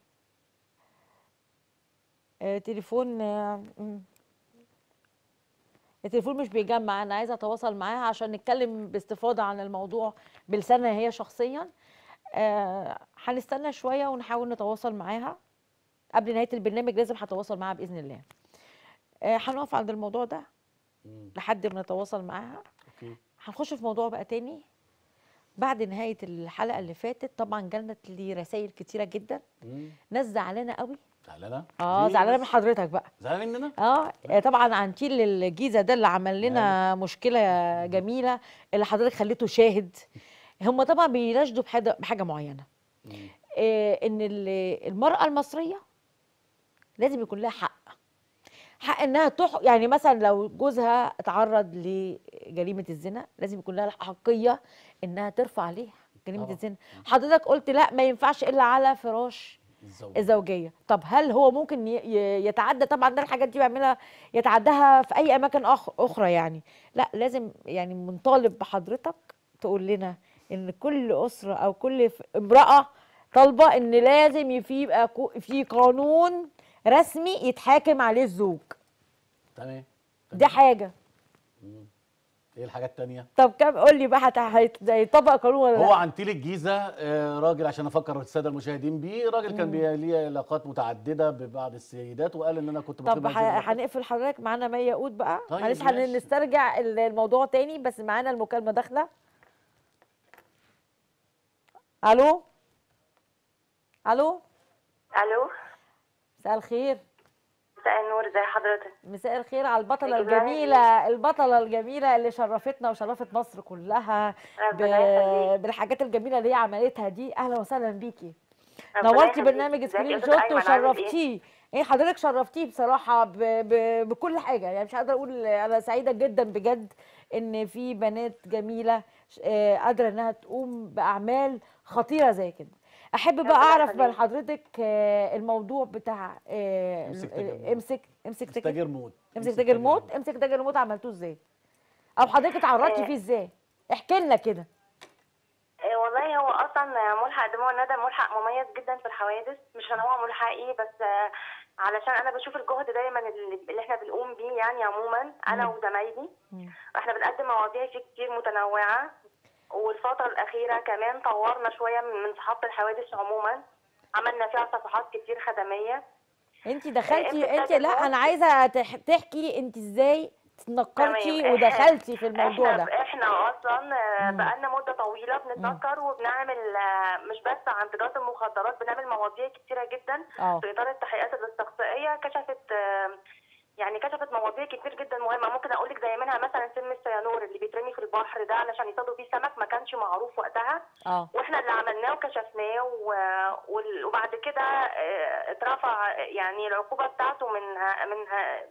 آه تليفون آه مم. التليفون مش بيجمع انا عايزه اتواصل معاها عشان نتكلم باستفاضه عن الموضوع بلسانها هي شخصيا آه هنستنى شويه ونحاول نتواصل معاها قبل نهايه البرنامج لازم هتواصل معاها باذن الله آه هنقف عند الموضوع ده مم. لحد ما نتواصل معاها اوكي هنخش في موضوع بقى تاني بعد نهاية الحلقة اللي فاتت طبعا جالنا لي رسائل كتيرة جدا مم. ناس زعلانة قوي زعلانه؟ اه ليه زعلانة بس؟ من حضرتك بقى زعلانه مننا؟ اه آه، طبعا عن تيل الجيزة ده اللي عمل لنا مشكلة جميلة اللي حضرتك خليته شاهد هم طبعا بيناشدوا بحاجة بحاجة معينة مم. آه، ان ال- المرأة المصرية لازم يكون لها حق حق انها تح يعني مثلا لو جوزها اتعرض لجريمه الزنا لازم يكون لها الحقيه انها ترفع عليه جريمه طبعا. الزنا حضرتك قلت لا ما ينفعش الا على فراش الزوجية. الزوجيه طب هل هو ممكن ي- ي- يتعدى طبعا ده الحاجات دي بيعملها يتعداها في اي اماكن أخ اخرى يعني لا لازم يعني بنطالب بحضرتك تقول لنا ان كل اسره او كل ف- امراه طالبه ان لازم يفي- يبقى كو- في قانون رسمي يتحاكم عليه الزوج تمام دي حاجه ايه الحاجات التانية طب كم قول لي بقى هت- هيت- هيطبق قانون ولا هو لا عن تيل الجيزه آه، راجل عشان افكر الساده المشاهدين بيه راجل كان بي- ليه علاقات متعدده ببعض السيدات وقال ان انا كنت طب بقيم هذه ه- العلاقات. هنقفل حضرتك معانا مي يقود بقى طيب معلش ماشي. هنسترجع ال- الموضوع تاني بس معانا المكالمه داخله الو الو الو مساء الخير مساء النور ازي حضرتك مساء الخير على البطله ازيك يا الجميله البطله الجميله اللي شرفتنا وشرفت مصر كلها ب... ربنا يخليك. بالحاجات الجميله اللي هي عملتها دي اهلا وسهلا بيكي ربنا نورتي يخليك. برنامج ازيك يا سكرين أستاذ شوت أيمن، عامل إيه؟ وشرفتيه ايه حضرتك شرفتيه بصراحه ب... ب... بكل حاجه يعني مش قادره اقول انا سعيده جدا بجد ان في بنات جميله ش- آه، قادره انها تقوم باعمال خطيره زي كده احب بقى ربنا اعرف يخليك. من حضرتك آه، الموضوع بتاع آه، امسك آه، تاجر موت. امسك امسك تاجر تاجر موت امسك تاجر موت امسك تاجر موت عملتوه ازاي او حضرتك اتعرضتي آه. فيه ازاي احكي لنا كده إيه والله هو اصلا ملحق دموع الندى ملحق مميز جدا في الحوادث مش عشان هو ملحق ايه بس آه، علشان انا بشوف الجهد دايما اللي, اللي احنا بنقوم بيه يعني عموما انا وزمايلي احنا بنقدم مواضيع فيه كتير متنوعه والفتره الاخيره كمان طورنا شويه من من صحافه الحوادث عموما عملنا فيها صفحات كتير خدميه انت دخلتي امسك انت تاجر لا موت. انا عايزه تح- تحكي انت ازاي تنكرتي تمام. ودخلتي في الموضوع احنا ده احنا اصلا آه، مم. بقالنا مده طويله بنتنكر وبنعمل آه، مش بس عن تجاره المخدرات بنعمل مواضيع كتيره جدا اه في اطار التحقيقات الاستقصائيه كشفت آه، يعني كشفت مواضيع كتير جدا مهمه ممكن اقول لك زي منها مثلا سم السيانور اللي بيترمي في البحر ده علشان يصطادوا بيه سمك ما كانش معروف وقتها اه واحنا اللي عملناه وكشفناه و- وال- وبعد كده آه، اترفع يعني العقوبه بتاعته من من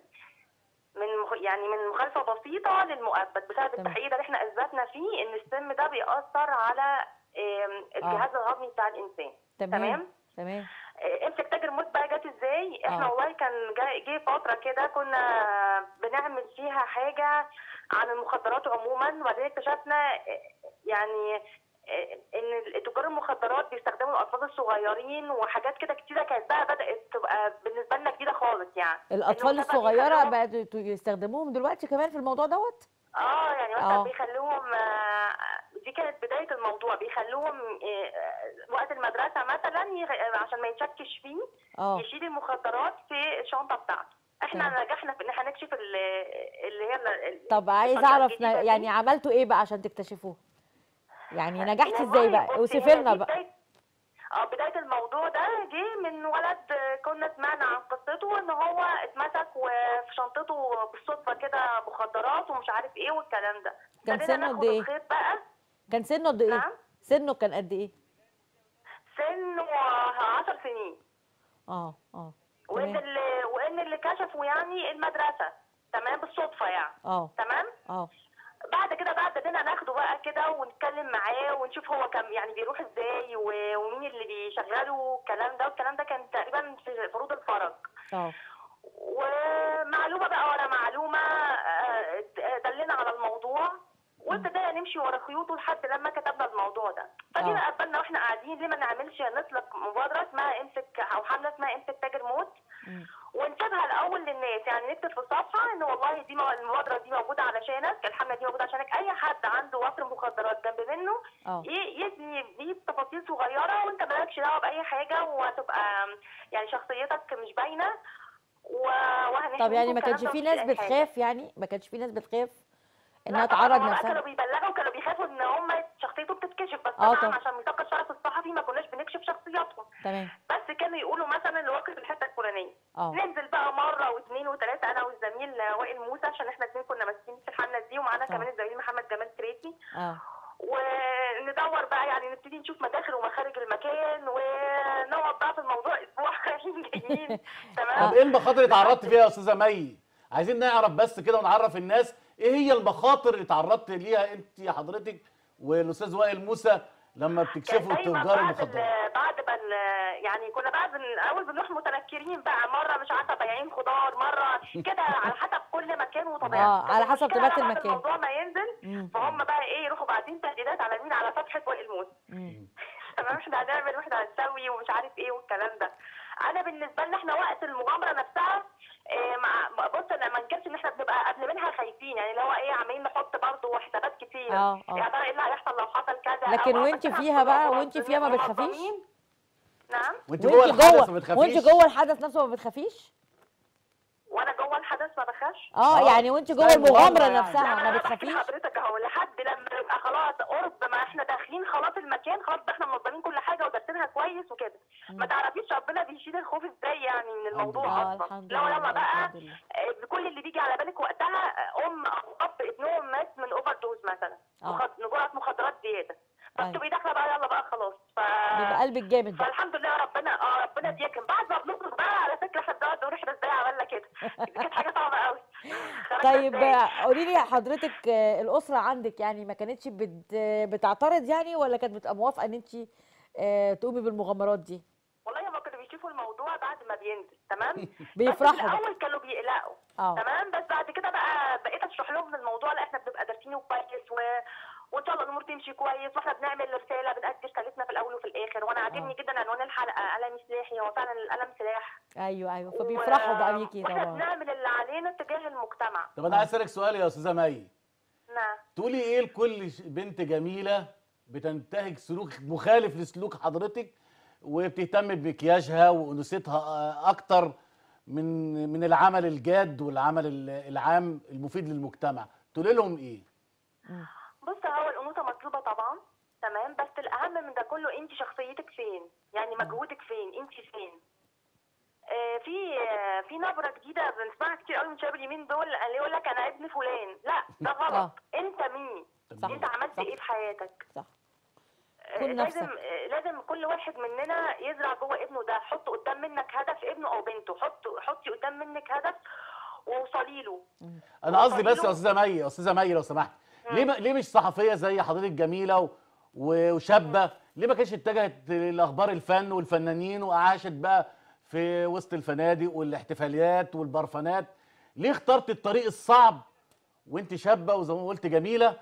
من مخ- يعني من مخالفه بسيطه للمؤبد بسبب تمام. التحقيق ده اللي احنا اثبتنا فيه ان السم ده بيأثر على آم، الجهاز الهضمي بتاع الانسان تمام تمام. تمام آه، امسك تاجر موت بقى جت ازاي احنا آه. والله كان جا- جه فتره كده كنا بنعمل فيها حاجه عن المخدرات عموما وبعدين اكتشفنا آه، يعني آه، ان تجار المخدرات بيستخدموا الاطفال الصغيرين وحاجات كده كتيره كانت بقى بدات تبقى بالنسبه لنا جديده خالص يعني الاطفال إنهم مثلاً الصغيره بيخلوهم- بقوا يستخدموهم دلوقتي كمان في الموضوع دوت اه يعني مثلا آه. بيخلوهم آه، دي كانت بدايه الموضوع بيخلوهم آه، آه، وقت المدرسه مثلا يغ- عشان ما يتشكش فيه اه يشيل المخدرات في الشنطه بتاعته احنا تمام. نجحنا في ان احنا نكشف ال- اللي هي ال- ال- طب عايز الفترة اعرف الجديدة ن- دي. يعني عملتوا ايه بقى عشان تكتشفوه يعني نجحتي والله ازاي بقى بصي، اوصفي هي لنا دي بقى بداية- اه بدايه الموضوع ده جه من ولد آه، كنا سمعنا عن قصته ان هو اتمسك وفي شنطته بالصدفه كده مخدرات ومش عارف ايه والكلام ده كان ابتدينا سنه قد ناخد ايه؟ الخيط بقى كان سنه قد ايه نعم؟ سنه كان قد ايه سنه 10 سنين اه اه وان تمام اللي وان اللي كشفوا يعني المدرسه تمام بالصدفه يعني اه تمام اه بعد كده بقى ابتدينا ناخده بقى كده ونتكلم معاه ونشوف هو كان يعني بيروح ازاي و- ومين اللي بيشغله الكلام ده والكلام ده كان تقريبا في فروض الفرج اه ومعلومه بقى ورا معلومه آه، دلنا على الموضوع وابتدينا نمشي ورا خيوطه لحد لما كتبنا الموضوع ده فجينا آه. قبلنا واحنا قاعدين ليه ما نعملش نطلق مبادره اسمها امسك او حمله اسمها امسك تاجر موت مم. ونسيبها الاول للناس يعني نكتب في الصفحه ان والله دي مو- المبادره دي موجوده علشانك الحمله دي موجوده عشانك اي حد عنده وفر مخدرات جنب منه اه ي- يبني بيه تفاصيل صغيره وانت مالكش دعوه باي حاجه وهتبقى يعني شخصيتك مش باينه و... وهنحميك طب يعني ما والكلام كانش ده في مفيش ناس أي حاجة. بتخاف يعني ما كانش في ناس بتخاف انها لا طبعاً تعرض هما بقى نفسها كانوا بيبلغوا كانوا بيخافوا ان هم شخصيته بتتكشف بس آه طبعا طبعاً. عشان ميثاق الشرف الصحفي ما كناش بنكشف شخصياتهم تمام بس كانوا يقولوا مثلا اللي واقف في الحته الفلانيه اه ننزل بقى مره واثنين وثلاثه انا والزميل وائل موسى عشان احنا الاثنين كنا ماسكين في الحمله دي ومعانا آه. كمان الزميل محمد جمال تريتي اه وندور بقى يعني نبتدي نشوف مداخل ومخارج المكان ونقعد بقى في الموضوع اسبوع رايحين جايين تمام طب ايه المخاطر اللي اتعرضت فيها يا استاذه مي عايزين نعرف بس كده ونعرف الناس ايه هي المخاطر اللي اتعرضت ليها انت حضرتك والاستاذ وائل موسى لما كان بتكشفوا دايما تجار بعد المخدرات ال- بعد ما ال- يعني كنا بعد من الاول بنروح متنكرين بقى مره مش عارفه بايعين خضار مره كده على حسب كل مكان وطبيعته آه، على بس حسب المشكلة طبيعة بقى بعد المكان. الموضوع ما ينزل مم. فهم بقى ايه يروحوا باعتين تهديدات على مين على صفحه وائل موسى مم. تمام احنا هنعمل واحنا هنسوي ومش عارف ايه والكلام ده انا بالنسبه لنا احنا وقت المغامره نفسها إيه مع بص انا ما انكرش ان احنا بنبقى قبل منها خايفين يعني اللي هو ايه عمالين نحط برضه حسابات كتير آه، آه. يا ترى ايه اللي هيحصل لو حصل كذا لكن أو وانت مثلاً فيها بقى- هنبقى وانت فيها ما منظمين. بتخافيش؟ نعم وانت جوه وانت الحدث ما جوه بتخافيش وانت جوه الحدث نفسه ما بتخافيش وانا جوه الحدث ما بخافش اه آه، يعني وانت جوه زي المغامرة المغامره يعني. نفسها لا، ما أنا بحكي بتخافيش لحضرتك اهو لحد لما يبقى خلاص قرب ما احنا داخلين خلاص المكان خلاص ده احنا منظمين كل حاجه ودارسينها كويس وكده ما تعرفيش ربنا بيشيل الخوف ازاي يعني من الموضوع اه اصلا الحمد لو لله يلا بقى الحمد لله آه، كل اللي بيجي على بالك وقتها آه، ام او اب ابنهم مات من اوفر دوز مثلا آه. مخد- جرعه مخدرات زياده أيوة. فبتبقي داخله بقى يلا بقى خلاص ف بيبقى قلبك جامد بقى فالحمد لله ربنا اه ربنا بيكرم بعد ما بنخرج بقى على فكره احنا بنقعد نقول احنا ازاي عملنا كده دي كانت حاجه صعبه قوي خرجنا طيب إزاي؟ آه، قولي لي حضرتك آه، الاسره عندك يعني ما كانتش بت... بتعترض يعني ولا كانت بتبقى موافقه ان انت آه، تقومي بالمغامرات دي والله هما كانوا بيشوفوا الموضوع بعد ما بينزل تمام بيفرحوا بس بقى. الاول كانوا بيقلقوا اه تمام بس بعد كده بقى بقيت اشرح لهم الموضوع لا احنا بنبقى دارسينه كويس و... وان شاء الله الامور تمشي كويس واحنا بنعمل رساله بنأدي رسالتنا في الاول وفي الاخر وانا عاجبني جدا عنوان الحلقه قلم سلاحي هو فعلا القلم سلاح ايوه ايوه فبيفرحوا بقى بيكي واحنا طبعا بنعمل اللي علينا تجاه المجتمع طب انا عايز اسالك سؤال يا استاذه مي نعم تقولي ايه لكل ش- بنت جميله بتنتهج سلوك مخالف لسلوك حضرتك وبتهتم بمكياجها وانوثتها آه، اكتر من من العمل الجاد والعمل ال- العام المفيد للمجتمع تقولي لهم ايه بص هو الانوثه مطلوبه طبعا تمام بس الاهم من ده كله انت شخصيتك فين يعني مجهودك فين انت فين آه في آه في نبره جديده بنسمعها كتير قوي من شباب اليمين دول اللي يقول لك انا ابن فلان لا ده غلط انت مين صح، انت عملت صح. ايه في حياتك صح آه، كن لازم نفسك. آه، لازم كل واحد مننا يزرع جوه ابنه ده حط قدام منك هدف ابنه او بنته حط حطي قدام منك هدف ووصلي له انا قصدي بس يا وقليله- استاذه مي يا استاذه مي لو سمحت ليه ما ليه مش صحفيه زي حضرتك جميله و- و- وشابه ليه ما كانتش اتجهت لاخبار الفن والفنانين وعاشت بقى في وسط الفنادق والاحتفاليات والبرفانات ليه اخترت الطريق الصعب وانت شابه وزي ما قلت جميله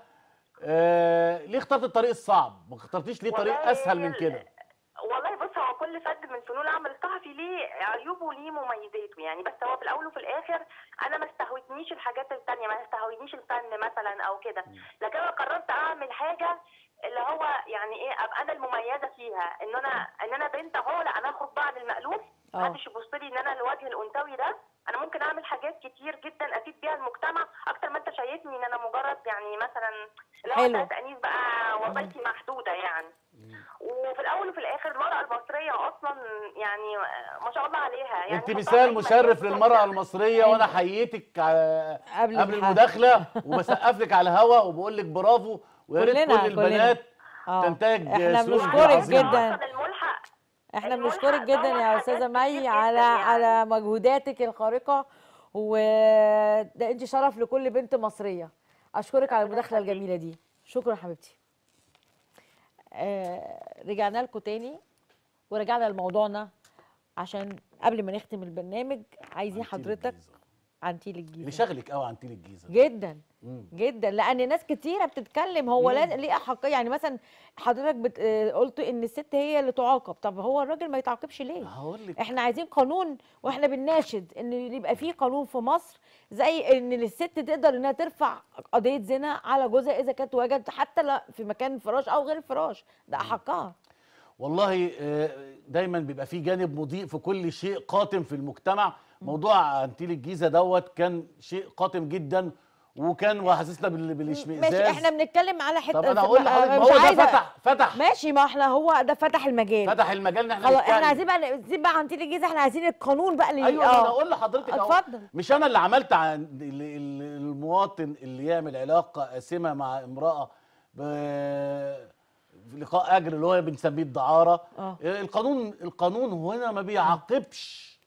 آه ليه اخترت الطريق الصعب ما اخترتيش ليه طريق والله اسهل من ال- كده والله بص هو كل فرد من فنون العمل الصحفي ليه عيوبه وليه مميزاته يعني بس هو في الاول وفي الاخر انا ما استهوتنيش الحاجات التانية ما استهوتنيش الفن مثلا او كده لكن انا قررت اعمل حاجه اللي هو يعني ايه ابقى انا المميزه فيها ان انا ان انا بنت اهو لا انا اخرج بقى عن المالوف آه. محدش يبص لي ان انا الوجه الانثوي ده انا ممكن اعمل حاجات كتير جدا افيد بيها المجتمع اكتر ما انت شايفني ان انا مجرد يعني مثلا اللي حلو. هو تأنيس بقى وظيفتي محدوده يعني وفي الاول وفي الاخر المراه المصريه اصلا يعني ما شاء الله عليها يعني انت حطها مثال في أي مشرف مكان للمراه بتوسع. المصريه وانا حييتك على قبل قبل الحلقة. المداخله وبسقف لك على الهوا وبقول لك برافو ويا ريت كلنا- كل كلنا. البنات آه. تنتهج احنا سلوك بنشكرك عظيم. جدا. أصلاً الملحق احنا الملحق بنشكرك جدا دوت يا حاجات استاذه كتير مي جداً على يعني. على مجهوداتك الخارقه وده انت شرف لكل بنت مصريه اشكرك على المداخله الجميله دي شكرا حبيبتي آه رجعنا لكم تاني ورجعنا لموضوعنا عشان قبل ما نختم البرنامج عايزين عنتيل حضرتك الجيزة. عن تيل اللي الجيزه شغلك قوي عن تيل الجيزه جدا مم. جدا لان ناس كتيره بتتكلم هو لازم ليه احقيه يعني مثلا حضرتك بت... آه، قلت ان الست هي اللي تعاقب طب هو الراجل ما يتعاقبش ليه هقول لك احنا عايزين قانون واحنا بنناشد ان يبقى في قانون في مصر زي ان الست تقدر انها ترفع قضيه زنا على جوزها اذا كانت وجدت حتى لا في مكان الفراش او غير الفراش ده حقها والله آه، دايما بيبقى في جانب مضيء في كل شيء قاتم في المجتمع موضوع عنتيل الجيزه دوت كان شيء قاتم جدا وكان وحسسنا بال- بالاشمئزاز ماشي احنا بنتكلم على حته طب انا اقول لحضرتك ما مش هو ده عايزة- فتح فتح ماشي ما احنا هو ده فتح المجال فتح المجال ان احنا خلاص نتكلم. احنا عايزين بقى نسيب بقى عنتيل الجيزه احنا عايزين القانون بقى اللي ايوه آه. انا اقول لحضرتك أهو. اتفضل. مش انا اللي عملت عن ال- ال- المواطن اللي يعمل علاقه آسمه مع امراه ب في لقاء اجر اللي هو بنسميه الدعاره آه. القانون القانون هنا ما بيعاقبش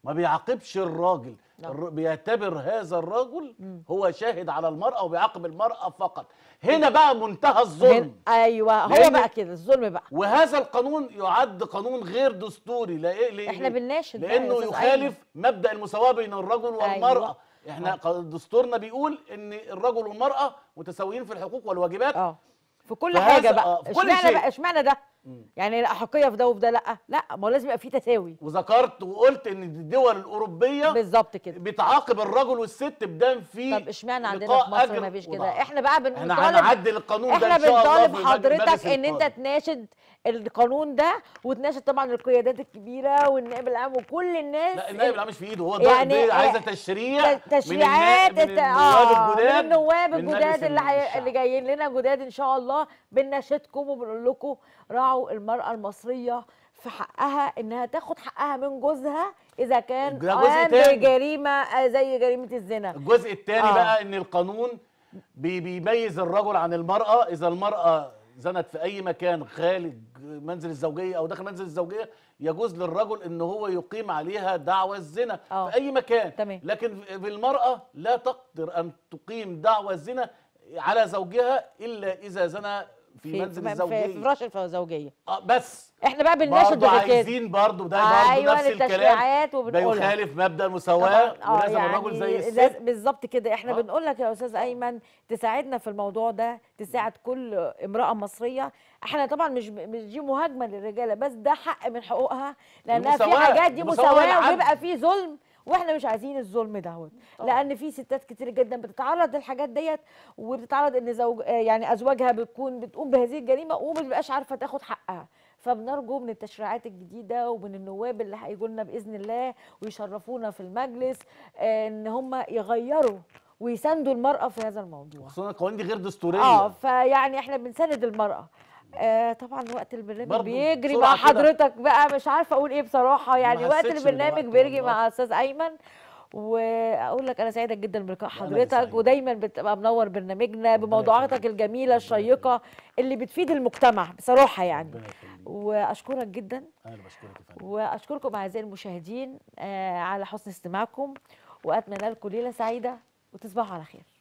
ما بيعاقبش الراجل نعم. الر- بيعتبر هذا الرجل هو شاهد على المرأة وبيعاقب المرأة فقط هنا بقى منتهى الظلم هن- ايوه هو لأن- بقى كده الظلم بقى وهذا القانون يعد قانون غير دستوري لا إيه ليه إحنا بنناشد بقى يا لانه أستاذ يخالف مبدا المساواه بين الرجل والمراه أيوة. احنا ق- دستورنا بيقول ان الرجل والمراه متساويين في الحقوق والواجبات اه في كل فهذا- حاجه آه، بقى في كل اشمعنى شيء. بقى اشمعنى ده يعني الاحقيه في ده وفي ده لا لا ما هو لازم يبقى في تساوي وذكرت وقلت ان الدول الاوروبيه بالظبط كده بتعاقب الرجل والست بدم في طب اشمعنى عندنا لقاء في مصر أجر ما فيش كده وضعف. احنا بقى احنا بنطالب هنعدل القانون ده احنا ان شاء الله بنطالب في حضرتك المجلس ان انت القادم. تناشد القانون ده وتناشد طبعا القيادات الكبيره والنائب العام وكل الناس لا النائب العام مش في ايده هو ده يعني يعني عايزه آه، تشريع ت- تشريعات من, النا- من الت- النواب الجداد من النواب من الجداد مجلس اللي, حي... الشعب. اللي جايين لنا جداد ان شاء الله بنناشدكم وبنقول لكم راعوا المراه المصريه في حقها انها تاخد حقها من جوزها اذا كان ده جزء قام تاني. بجريمه آه، زي جريمه الزنا الجزء الثاني آه. بقى ان القانون بي بيميز الرجل عن المراه اذا المراه زنت في اي مكان خارج منزل الزوجيه او داخل منزل الزوجيه يجوز للرجل ان هو يقيم عليها دعوى الزنا آه. في اي مكان تمام. لكن في المراه لا تقدر ان تقيم دعوى الزنا على زوجها الا اذا زنى في, في منزل في, الزوجيه في فراش الزوجيه آه بس احنا بقى بنناشد برضه غير كده عايزين برضه ده برضه أيوة نفس الكلام للتشريعات وبنقولها. بيخالف مبدا المساواه طبعاً، آه، ولازم الرجل زي لاز- الست بالظبط كده احنا آه. بنقول لك يا استاذ ايمن تساعدنا في الموضوع ده تساعد كل امراه مصريه احنا طبعا مش مش دي مهاجمه للرجاله بس ده حق من حقوقها لانها في المساواة، حاجات دي المساواة مساواه والعدل. وبيبقى في ظلم واحنا مش عايزين الظلم دوت لان في ستات كتير جدا بتتعرض للحاجات ديت وبتتعرض ان زوج آه، يعني ازواجها بتكون بتقوم بهذه الجريمه وما بتبقاش عارفه تاخد حقها فبنرجو من التشريعات الجديده ومن النواب اللي هيجوا لنا باذن الله ويشرفونا في المجلس آه، ان هم يغيروا ويساندوا المراه في هذا الموضوع خصوصا القوانين دي غير دستوريه اه فيعني احنا بنساند المراه آه طبعا وقت البرنامج برضو بيجري بسرعة مع كده. حضرتك بقى مش عارفه اقول ايه بصراحه يعني وقت حسيتش البرنامج بالوقت بيجري والله. مع استاذ ايمن واقول لك انا سعيده جدا بلقاء أنا اللي حضرتك سعيد. ودايما بتبقى منور برنامجنا بموضوعاتك يخليك. الجميله الشيقه اللي بتفيد المجتمع بصراحه يعني ربنا يخليك. واشكرك جدا انا اللي بشكرك يا فندم واشكركم اعزائي المشاهدين آه على حسن استماعكم واتمنى لكم ليله سعيده وتصبحوا على خير